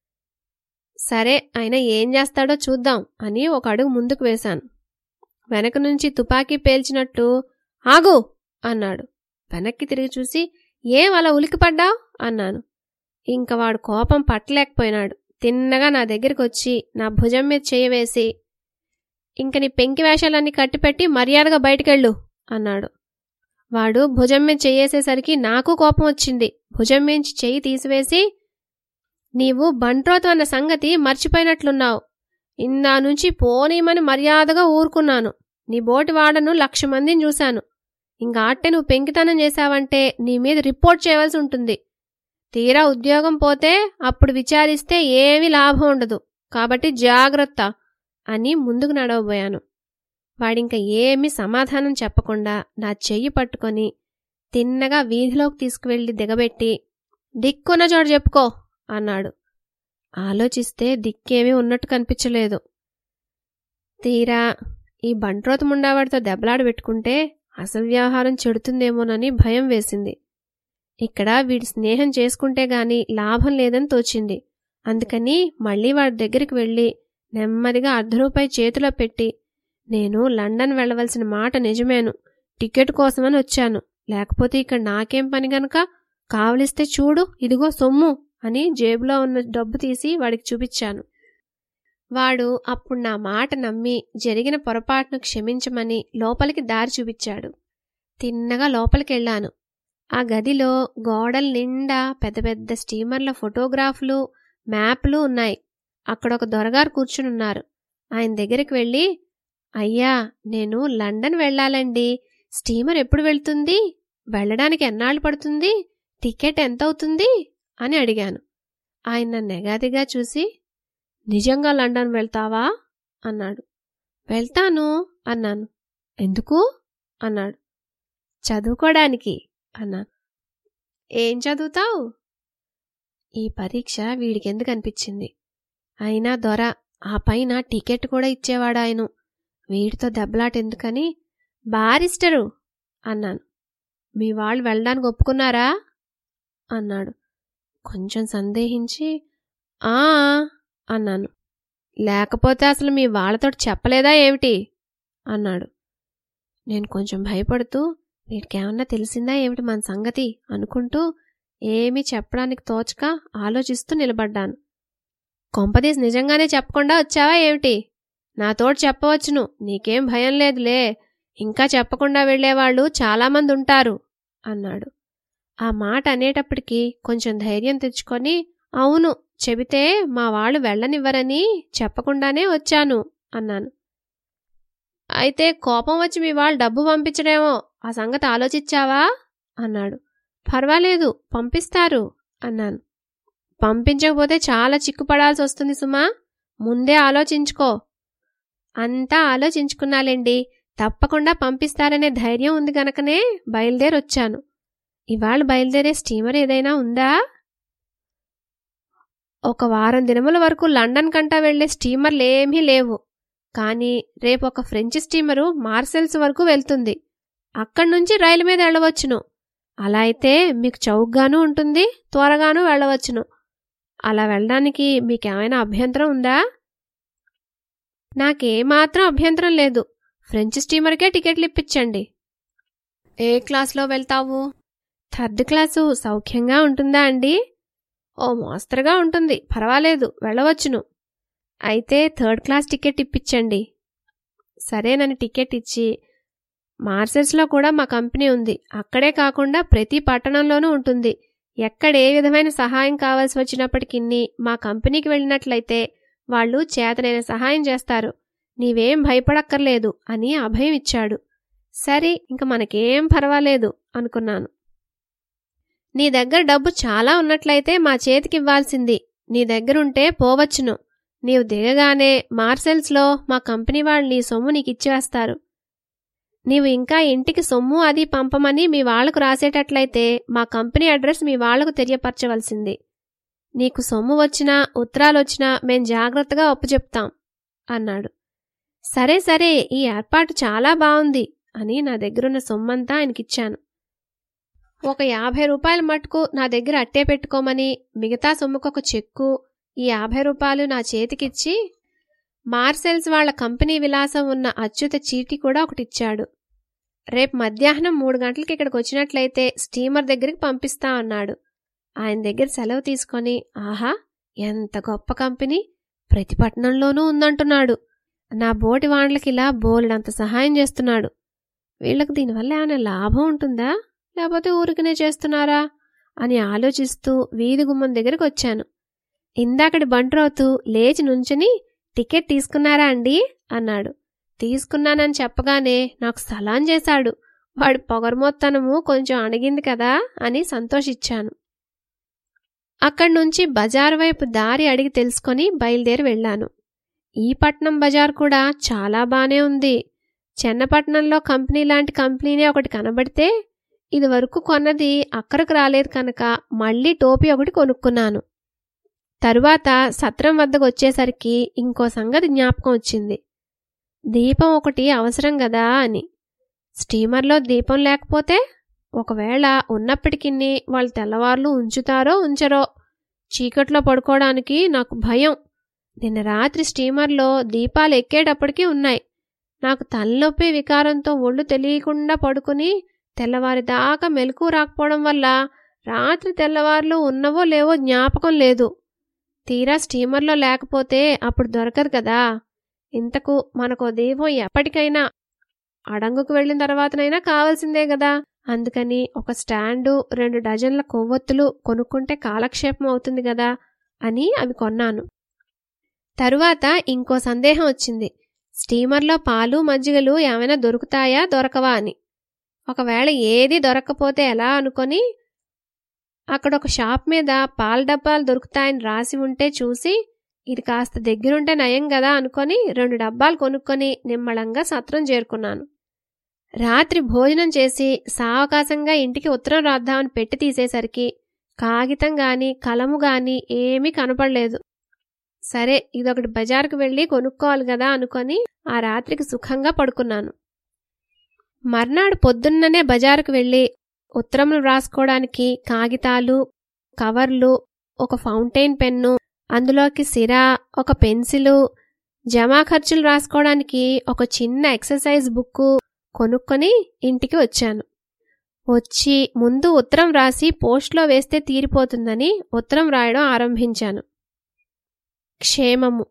Speaker 2: సరే అయినా ఏం చేస్తాడో చూద్దాం అని ఒక అడుగు ముందుకు వేశాను వెనక నుంచి తుపాకీ పేల్చినట్టు ఆగు అన్నాడు వెనక్కి తిరిగి చూసి ఏం అలా ఉలికిపడ్డావు అన్నాను ఇంక వాడు కోపం పట్టలేకపోయినాడు తిన్నగా నా దగ్గరికి వచ్చి నా భుజం మీద చేయవేసి ఇంక నీ పెంకి వేషాలన్నీ కట్టిపెట్టి మర్యాదగా బయటికెళ్ళు అన్నాడు వాడు భుజం మీద చెయ్యేసేసరికి నాకు కోపం వచ్చింది భుజం మించి చెయ్యి తీసివేసి నీవు బంట్రోతు అన్న సంగతి మర్చిపోయినట్లున్నావు ఇందా నుంచి పోనీమని మర్యాదగా ఊరుకున్నాను నీ బోటి వాడను లక్ష మందిని చూశాను ఇంకా అట్టే నువ్వు పెంకితనం చేశావంటే నీ మీద రిపోర్ట్ చేయవలసి ఉంటుంది తీరా ఉద్యోగం పోతే అప్పుడు విచారిస్తే ఏమీ లాభం ఉండదు కాబట్టి జాగ్రత్త అని ముందుకు నడవబోయాను వాడింక ఏమీ సమాధానం చెప్పకుండా నా చెయ్యి పట్టుకొని తిన్నగా వీధిలోకి తీసుకువెళ్లి దిగబెట్టి దిక్కున్న చోటు చెప్పుకో అన్నాడు ఆలోచిస్తే దిక్కేమీ ఉన్నట్టు కనిపించలేదు తీరా ఈ బంట్రోతు ముండావాడితో దెబ్బలాడ పెట్టుకుంటే అసలు వ్యవహారం చెడుతుందేమోనని భయం వేసింది ఇక్కడ వీడి స్నేహం చేసుకుంటే గాని లాభం లేదని తోచింది అందుకని మళ్ళీ వాడి దగ్గరికి వెళ్ళి నెమ్మదిగా అర్ధ రూపాయి చేతిలో పెట్టి నేను లండన్ వెళ్ళవలసిన మాట నిజమేను టికెట్ కోసమని వచ్చాను లేకపోతే ఇక్కడ నాకేం పని గనక కావలిస్తే చూడు ఇదిగో సొమ్ము అని జేబులో ఉన్న డబ్బు తీసి వాడికి చూపించాను వాడు అప్పుడు నా మాట నమ్మి జరిగిన పొరపాటును క్షమించమని లోపలికి దారి చూపించాడు తిన్నగా లోపలికెళ్ళాను ఆ గదిలో గోడల నిండా పెద్ద పెద్ద స్టీమర్ల ఫోటోగ్రాఫ్లు మ్యాప్లు ఉన్నాయి అక్కడ ఒక దొరగారు కూర్చునున్నారు ఆయన దగ్గరికి వెళ్ళి అయ్యా నేను లండన్ వెళ్ళాలండి స్టీమర్ ఎప్పుడు వెళ్తుంది వెళ్ళడానికి ఎన్నాళ్ళు పడుతుంది టికెట్ ఎంత అవుతుంది అని అడిగాను ఆయన నన్ను ఎగాదిగా చూసి నిజంగా లండన్ వెళ్తావా అన్నాడు వెళ్తాను అన్నాను ఎందుకు అన్నాడు చదువుకోవడానికి అన్నాను ఏం చదువుతావు ఈ పరీక్ష వీడికెందుకు అనిపించింది అయినా దొర ఆ పైన టికెట్ కూడా ఇచ్చేవాడు ఆయన వీడితో దెబ్బలాటెందుకని బారిస్టరు అన్నాను మీ వాళ్ళు వెళ్ళడానికి ఒప్పుకున్నారా అన్నాడు కొంచెం సందేహించి ఆ అన్నాను లేకపోతే అసలు మీ వాళ్ళతో చెప్పలేదా ఏమిటి అన్నాడు నేను కొంచెం భయపడుతూ వీడికేమన్నా తెలిసిందా ఏమిటి మన సంగతి అనుకుంటూ ఏమీ చెప్పడానికి తోచక ఆలోచిస్తూ నిలబడ్డాను కొంపదీసి నిజంగానే చెప్పకుండా వచ్చావా ఏమిటి నాతోటి చెప్పవచ్చును నీకేం భయం లేదులే ఇంకా చెప్పకుండా వెళ్లేవాళ్లు చాలామంది ఉంటారు అన్నాడు ఆ మాట అనేటప్పటికీ కొంచెం ధైర్యం తెచ్చుకొని అవును చెబితే మా వాళ్ళు వెళ్ళనివ్వరని చెప్పకుండానే వచ్చాను అన్నాను అయితే కోపం వచ్చి మీ వాళ్ళు డబ్బు పంపించడేమో ఆ సంగతి ఆలోచించావా అన్నాడు పర్వాలేదు పంపిస్తారు అన్నాను పంపించకపోతే చాలా చిక్కుపడాల్సి వస్తుంది సుమా ముందే ఆలోచించుకో అంతా ఆలోచించుకున్నాలేండి తప్పకుండా పంపిస్తారనే ధైర్యం ఉంది గనకనే బయలుదేరొచ్చాను ఇవాళ బయలుదేరే స్టీమర్ ఏదైనా ఉందా ఒక వారం దినముల వరకు లండన్ కంటా వెళ్లే స్టీమర్లు ఏమీ లేవు కానీ రేపు ఒక ఫ్రెంచ్ స్టీమరు మార్సెల్స్ వరకు వెళ్తుంది అక్కడి నుంచి రైలు మీద వెళ్ళవచ్చును అలా అయితే మీకు చౌకగాను ఉంటుంది త్వరగాను వెళ్ళవచ్చును అలా వెళ్ళడానికి మీకేమైనా అభ్యంతరం ఉందా నాకేమాత్రం అభ్యంతరం లేదు ఫ్రెంచ్ స్టీమర్కే టికెట్లు ఇప్పించండి ఏ క్లాస్లో వెళ్తావు థర్డ్ క్లాసు సౌఖ్యంగా ఉంటుందా అండి ఓ మోస్తరుగా ఉంటుంది పర్వాలేదు వెళ్ళవచ్చును అయితే థర్డ్ క్లాస్ టికెట్ ఇప్పించండి సరేనని టికెట్ ఇచ్చి మార్సెల్స్లో కూడా మా కంపెనీ ఉంది అక్కడే కాకుండా ప్రతి పట్టణంలోనూ ఉంటుంది ఎక్కడ ఏ విధమైన సహాయం కావాల్సి వచ్చినప్పటికీ మా కంపెనీకి వెళ్ళినట్లయితే వాళ్ళు చేతనైన సహాయం చేస్తారు నీవేం భయపడక్కర్లేదు అని అభయం ఇచ్చాడు సరే ఇంక మనకేం పర్వాలేదు అనుకున్నాను నీ దగ్గర డబ్బు చాలా ఉన్నట్లయితే మా చేతికివ్వాల్సింది నీ దగ్గరుంటే పోవచ్చును నీవు దిగగానే మార్సెల్స్లో మా కంపెనీ వాళ్ళు నీ సొమ్ము నీకు ఇచ్చివేస్తారు నీవు ఇంకా ఇంటికి సొమ్ము అది పంపమని మీ వాళ్లకు రాసేటట్లయితే మా కంపెనీ అడ్రస్ మీ వాళ్లకు తెలియపరచవలసింది నీకు సొమ్ము వచ్చినా ఉత్తరాలొచ్చినా మేం జాగ్రత్తగా ఒప్పుచెప్తాం అన్నాడు సరే సరే ఈ ఏర్పాటు చాలా బావుంది అని నా దగ్గరున్న సొమ్మంతా ఆయనకిచ్చాను ఒక యాభై రూపాయల మటుకు నా దగ్గర అట్టే పెట్టుకోమని మిగతా సొమ్ముకొక చెక్కు ఈ యాభై రూపాయలు నా చేతికిచ్చి మార్సెల్స్ వాళ్ల కంపెనీ విలాసం ఉన్న అచ్యుత చీటి కూడా ఒకటిచ్చాడు రేపు మధ్యాహ్నం మూడు గంటలకి ఇక్కడికి వచ్చినట్లయితే స్టీమర్ దగ్గరికి పంపిస్తా అన్నాడు ఆయన దగ్గర సెలవు తీసుకొని ఆహా ఎంత గొప్ప కంపెనీ ప్రతి పట్టణంలోనూ ఉందంటున్నాడు నా బోటి వాండ్లకి ఇలా బోలెడంత సహాయం చేస్తున్నాడు వీళ్లకు దీనివల్ల ఏమైనా లాభం ఉంటుందా లేకపోతే ఊరికనే చేస్తున్నారా అని ఆలోచిస్తూ వీధి గుమ్మం దగ్గరికి వచ్చాను ఇందాకటి బంట్రోతు లేచి నుంచుని టికెట్ తీసుకున్నారా అండి అన్నాడు తీసుకున్నానని చెప్పగానే నాకు సలాం చేశాడు వాడి పొగరమొత్తనము కొంచెం అణిగింది కదా అని సంతోషిచ్చాను అక్కడి నుంచి బజార్ వైపు దారి అడిగి తెలుసుకొని బయలుదేరి వెళ్ళాను ఈ పట్నం బజార్ కూడా చాలా బానే ఉంది చెన్నపట్నంలో కంపెనీ లాంటి కంపెనీనే ఒకటి కనబడితే ఇది వరకు కొన్నది అక్కడికి రాలేదు కనుక మళ్ళీ టోపీ ఒకటి కొనుక్కున్నాను తరువాత సత్రం వద్దకు వచ్చేసరికి ఇంకో సంగతి జ్ఞాపకం వచ్చింది దీపం ఒకటి అవసరం కదా అని స్టీమర్లో దీపం లేకపోతే ఒకవేళ ఉన్నప్పటికీ వాళ్ళు తెల్లవార్లు ఉంచుతారో ఉంచరో చీకట్లో పడుకోవడానికి నాకు భయం నిన్న రాత్రి స్టీమర్లో దీపాలు ఎక్కేటప్పటికీ ఉన్నాయి నాకు తలనొప్పి వికారంతో ఒళ్ళు తెలియకుండా పడుకుని తెల్లవారి దాకా మెలకు రాకపోవడం వల్ల రాత్రి తెల్లవారులు ఉన్నవో లేవో జ్ఞాపకం లేదు తీరా స్టీమర్లో లేకపోతే అప్పుడు దొరకదు కదా ఇంతకు మనకో దీపం ఎప్పటికైనా అడంగుకు వెళ్ళిన తర్వాతనైనా కావాల్సిందే కదా అందుకని ఒక స్టాండు రెండు డజన్ల కొవ్వొత్తులు కొనుక్కుంటే కాలక్షేపం అవుతుంది కదా అని అవి కొన్నాను తరువాత ఇంకో సందేహం వచ్చింది స్టీమర్లో పాలు మజ్జిగలు ఏమైనా దొరుకుతాయా దొరకవా అని ఒకవేళ ఏది దొరక్కపోతే ఎలా అనుకొని అక్కడ ఒక షాప్ మీద పాల డబ్బాలు దొరుకుతాయని రాసి ఉంటే చూసి ఇది కాస్త దగ్గరుంటే నయం కదా అనుకొని రెండు డబ్బాలు కొనుక్కొని నిమ్మళంగా సత్రం చేరుకున్నాను రాత్రి భోజనం చేసి సావకాశంగా ఇంటికి ఉత్తరం రాద్దామని పెట్టి తీసేసరికి కాగితం గాని కలము గాని ఏమీ కనపడలేదు సరే ఇదొకటి బజారుకు వెళ్ళి కొనుక్కోవాలి కదా అనుకొని ఆ రాత్రికి సుఖంగా పడుకున్నాను మర్నాడు పొద్దున్ననే బజారుకు వెళ్ళి ఉత్తరములు వ్రాసుకోవడానికి కాగితాలు కవర్లు ఒక ఫౌంటైన్ పెన్ను అందులోకి సిరా ఒక పెన్సిలు జమా ఖర్చులు రాసుకోవడానికి ఒక చిన్న ఎక్సర్సైజ్ బుక్కు కొనుక్కొని ఇంటికి వచ్చాను వచ్చి ముందు ఉత్తరం రాసి పోస్ట్లో వేస్తే తీరిపోతుందని ఉత్తరం రాయడం ఆరంభించాను క్షేమము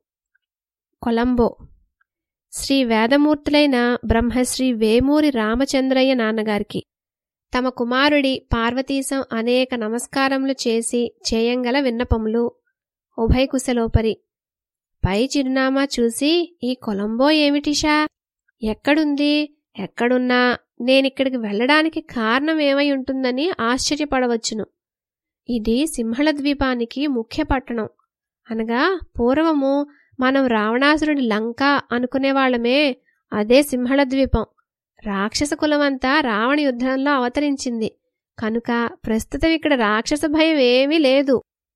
Speaker 2: కొలంబో శ్రీ వేదమూర్తులైన బ్రహ్మశ్రీ వేమూరి రామచంద్రయ్య నాన్నగారికి తమ కుమారుడి పార్వతీశం అనేక నమస్కారములు చేసి చేయంగల విన్నపములు ఉభయ కుశలోపరి పై చిరునామా చూసి ఈ కొలంబో ఏమిటిషా ఎక్కడుంది ఎక్కడున్నా నేనిక్కడికి వెళ్ళడానికి కారణం ఏమై ఉంటుందని ఆశ్చర్యపడవచ్చును ఇది సింహళ ద్వీపానికి ముఖ్య పట్టణం అనగా పూర్వము మనం రావణాసురుడి లంక అనుకునేవాళ్లమే అదే సింహళ ద్వీపం రాక్షస కులమంతా రావణ యుద్ధంలో అవతరించింది కనుక ప్రస్తుతం ఇక్కడ రాక్షస భయం ఏమీ లేదు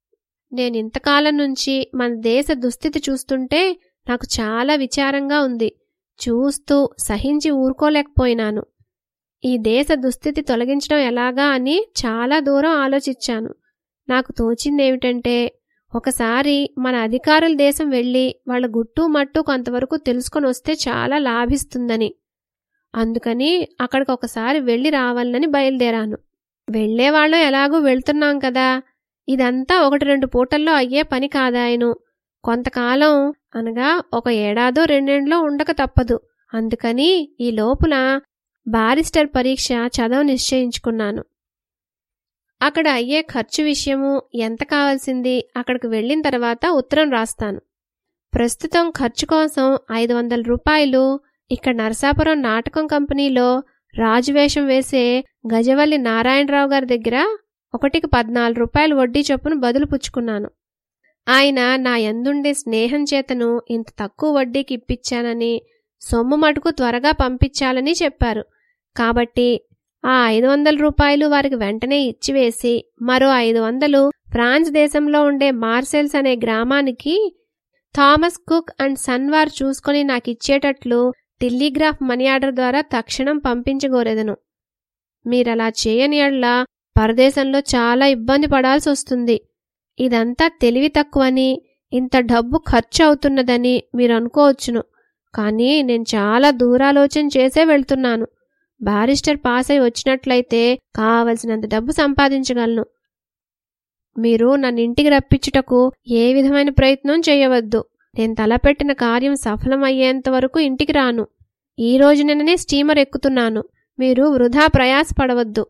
Speaker 2: నేనింతకాలం నుంచి మన దేశ దుస్థితి చూస్తుంటే నాకు చాలా విచారంగా ఉంది చూస్తూ సహించి ఊరుకోలేకపోయినాను ఈ దేశ దుస్థితి తొలగించడం ఎలాగా అని చాలా దూరం ఆలోచించాను నాకు తోచిందేమిటంటే ఒకసారి మన అధికారుల దేశం వెళ్ళి వాళ్ళ గుట్టు మట్టు కొంతవరకు తెలుసుకొని వస్తే చాలా లాభిస్తుందని అందుకని అక్కడికి ఒకసారి వెళ్ళి రావాలని బయలుదేరాను వెళ్లేవాళ్ళం ఎలాగూ వెళ్తున్నాం కదా ఇదంతా ఒకటి రెండు పూటల్లో అయ్యే పని కాదాయను కొంతకాలం అనగా ఒక ఏడాదో రెండేండ్లో ఉండక తప్పదు అందుకని ఈ లోపున బారిస్టర్ పరీక్ష చదవ నిశ్చయించుకున్నాను అక్కడ అయ్యే ఖర్చు విషయము ఎంత కావాల్సింది అక్కడికి వెళ్ళిన తర్వాత ఉత్తరం రాస్తాను ప్రస్తుతం ఖర్చు కోసం ఐదు వందల రూపాయలు ఇక్కడ నరసాపురం నాటకం కంపెనీలో రాజువేషం వేసే గజవల్లి నారాయణరావు గారి దగ్గర ఒకటికి పద్నాలుగు రూపాయలు వడ్డీ చొప్పున బదులు పుచ్చుకున్నాను ఆయన నా ఎందుండే స్నేహం చేతను ఇంత తక్కువ వడ్డీకి ఇప్పించానని సొమ్ము మటుకు త్వరగా పంపించాలని చెప్పారు కాబట్టి ఆ ఐదు వందల రూపాయలు వారికి వెంటనే ఇచ్చివేసి మరో ఐదు వందలు ఫ్రాన్స్ దేశంలో ఉండే మార్సెల్స్ అనే గ్రామానికి థామస్ కుక్ అండ్ సన్ వారు చూసుకొని నాకు ఇచ్చేటట్లు టెలిగ్రాఫ్ మనీ ఆర్డర్ ద్వారా తక్షణం పంపించగోరెదను మీరలా చేయని యెడల పరదేశంలో చాలా ఇబ్బంది పడాల్సి వస్తుంది ఇదంతా తెలివి తక్కువని ఇంత డబ్బు ఖర్చు అవుతున్నదని మీరు అనుకోవచ్చును కానీ నేను చాలా దూరాలోచన చేసే వెళ్తున్నాను బారిస్టర్ పాస్ అయి వచ్చినట్లయితే కావలసినంత డబ్బు సంపాదించగలను మీరు నన్ను ఇంటికి రప్పించుటకు ఏ విధమైన ప్రయత్నం చేయవద్దు నేను తలపెట్టిన కార్యం సఫలమయ్యేంత వరకు ఇంటికి రాను ఈ రోజుననే స్టీమర్ ఎక్కుతున్నాను మీరు వృధా ప్రయాసపడవద్దు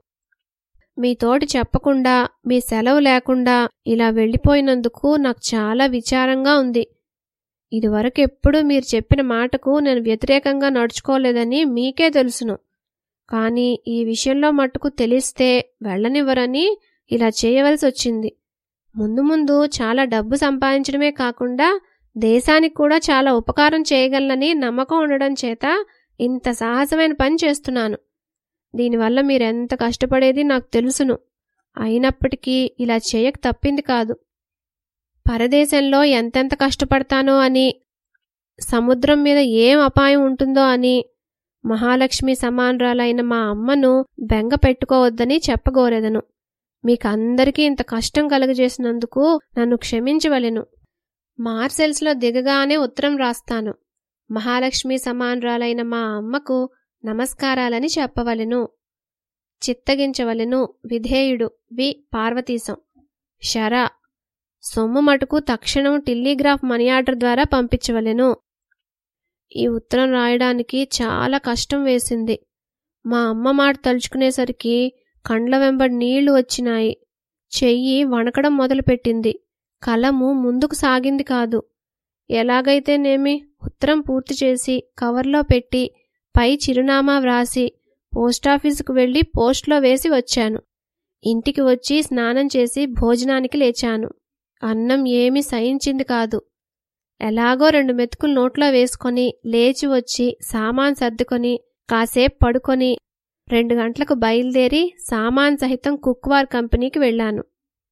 Speaker 2: మీతోటి చెప్పకుండా మీ సెలవు లేకుండా ఇలా వెళ్ళిపోయినందుకు నాకు చాలా విచారంగా ఉంది ఇదివరకు ఎప్పుడూ మీరు చెప్పిన మాటకు నేను వ్యతిరేకంగా నడుచుకోలేదని మీకే తెలుసును కానీ ఈ విషయంలో మట్టుకు తెలిస్తే వెళ్ళనివ్వరని ఇలా చేయవలసి వచ్చింది ముందు ముందు చాలా డబ్బు సంపాదించడమే కాకుండా దేశానికి కూడా చాలా ఉపకారం చేయగలనని నమ్మకం ఉండడం చేత ఇంత సాహసమైన పని చేస్తున్నాను దీనివల్ల మీరెంత కష్టపడేది నాకు తెలుసును అయినప్పటికీ ఇలా చేయక తప్పింది కాదు పరదేశంలో ఎంతెంత కష్టపడతానో అని సముద్రం మీద ఏం అపాయం ఉంటుందో అని మహాలక్ష్మి సమానరాలైన మా అమ్మను బెంగ పెట్టుకోవద్దని చెప్పగోరెదను మీకందరికీ ఇంత కష్టం కలుగజేసినందుకు నన్ను క్షమించవలెను మార్సెల్స్లో దిగగానే ఉత్తరం రాస్తాను మహాలక్ష్మి సమానరాలైన మా అమ్మకు నమస్కారాలని చెప్పవలెను చిత్తగించవలెను విధేయుడు వి పార్వతీశం షరా సొమ్ము మటుకు తక్షణం టెలిగ్రాఫ్ మనీ ఆర్డర్ ద్వారా పంపించవలెను ఈ ఉత్తరం రాయడానికి చాలా కష్టం వేసింది మా అమ్మ మాట తలుచుకునేసరికి కండ్ల వెంబడి నీళ్లు వచ్చినాయి చెయ్యి వణకడం మొదలుపెట్టింది కలము ముందుకు సాగింది కాదు ఎలాగైతేనేమి ఉత్తరం పూర్తి చేసి కవర్లో పెట్టి పై చిరునామా వ్రాసి పోస్టాఫీసుకు వెళ్లి పోస్ట్లో వేసి వచ్చాను ఇంటికి వచ్చి స్నానం చేసి భోజనానికి లేచాను అన్నం ఏమీ సహించింది కాదు ఎలాగో రెండు మెతుకులు నోట్లో వేసుకొని లేచి వచ్చి సామాన్ సర్దుకొని కాసేపు పడుకొని రెండు గంటలకు బయలుదేరి సామాన్ సహితం కుక్వార్ కంపెనీకి వెళ్ళాను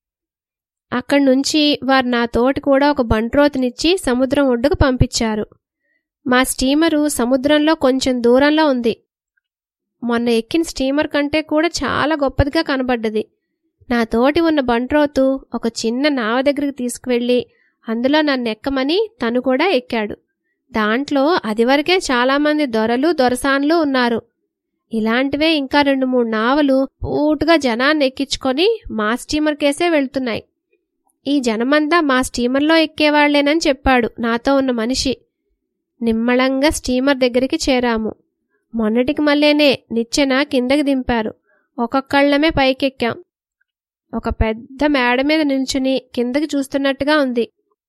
Speaker 2: అక్కడి నుంచి వారు నా తోటి కూడా ఒక బంట్రోతునిచ్చి సముద్రం ఒడ్డుకు పంపించారు మా స్టీమరు సముద్రంలో కొంచెం దూరంలో ఉంది మొన్న ఎక్కిన స్టీమర్ కంటే కూడా చాలా గొప్పదిగా కనబడ్డది నా తోటి ఉన్న బంట్రోతు ఒక చిన్న నావ దగ్గరికి తీసుకువెళ్ళి అందులో నన్ను ఎక్కమని తను కూడా ఎక్కాడు దాంట్లో అదివరకే చాలామంది దొరలు దొరసాన్లు ఉన్నారు ఇలాంటివే ఇంకా రెండు మూడు నావలు పూటుగా జనాన్ని ఎక్కించుకొని మా స్టీమర్ కేసే వెళ్తున్నాయి ఈ జనమంతా మా స్టీమర్లో ఎక్కేవాళ్లేనని చెప్పాడు నాతో ఉన్న మనిషి నిమ్మళంగా స్టీమర్ దగ్గరికి చేరాము మొన్నటికి మళ్ళేనే నిచ్చెన కిందకి దింపారు ఒక్కొక్కళ్ళమే పైకెక్కాం ఒక పెద్ద మేడ మీద నిల్చుని కిందకి చూస్తున్నట్టుగా ఉంది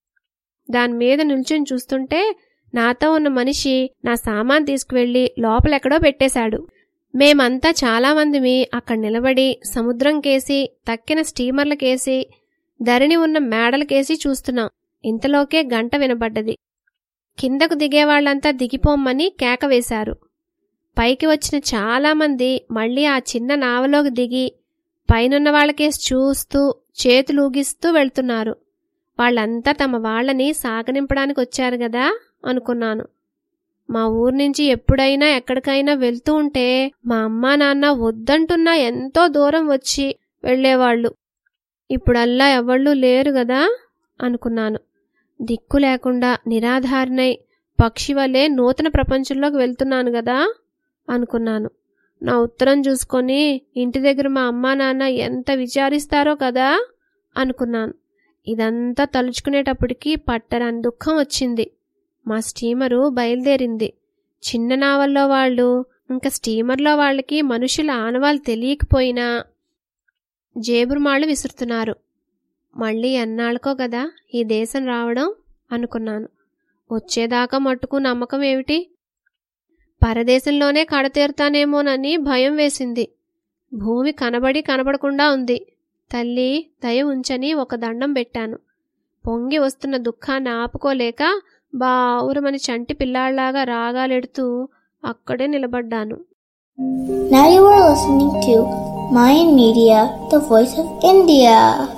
Speaker 2: దాని మీద నిల్చుని చూస్తుంటే నాతో ఉన్న మనిషి నా సామాన్ తీసుకువెళ్లి లోపలెక్కడో పెట్టేశాడు మేమంతా చాలామందిమి అక్కడ నిలబడి సముద్రం కేసి తక్కిన స్టీమర్లకేసి ధరణి ఉన్న మేడలకేసి చూస్తున్నాం ఇంతలోకే గంట వినబడ్డది కిందకు దిగేవాళ్లంతా దిగిపోమ్మని కేక వేశారు పైకి వచ్చిన చాలామంది మళ్ళీ ఆ చిన్న నావలోకి దిగి పైనున్న వాళ్ళకేసి చూస్తూ చేతులు ఊగిస్తూ వెళ్తున్నారు వాళ్ళంతా తమ వాళ్ళని సాగనింపడానికి వచ్చారు గదా అనుకున్నాను మా ఊరు నుంచి ఎప్పుడైనా ఎక్కడికైనా వెళ్తూ ఉంటే మా అమ్మా నాన్న వద్దంటున్నా ఎంతో దూరం వచ్చి వెళ్ళేవాళ్ళు ఇప్పుడల్లా ఎవళ్ళు లేరు గదా అనుకున్నాను దిక్కు లేకుండా నిరాధారణై పక్షి వలె నూతన ప్రపంచంలోకి వెళ్తున్నాను గదా అనుకున్నాను నా ఉత్తరం చూసుకొని ఇంటి దగ్గర మా అమ్మా నాన్న ఎంత విచారిస్తారో కదా అనుకున్నాను ఇదంతా తలుచుకునేటప్పటికి పట్టరాని దుఃఖం వచ్చింది మా స్టీమరు బయలుదేరింది చిన్న నావల్లో వాళ్ళు ఇంకా స్టీమర్లో వాళ్ళకి మనుషుల ఆనవాళ్ళు తెలియకపోయినా జేబురుమాళ్ళు విసురుతున్నారు మళ్ళీ ఎన్నాళ్ళకో కదా ఈ దేశం రావడం అనుకున్నాను వచ్చేదాకా మట్టుకు నమ్మకం ఏమిటి పరదేశంలోనే కడతేరుతానేమోనని భయం వేసింది భూమి కనబడి కనబడకుండా ఉంది తల్లి దయ ఉంచని ఒక దండం పెట్టాను పొంగి వస్తున్న దుఃఖాన్ని ఆపుకోలేక బావురమని చంటి పిల్లాళ్లాగా రాగాలెడుతూ అక్కడే నిలబడ్డాను
Speaker 1: Now you are listening to Mayan Media, the voice of India.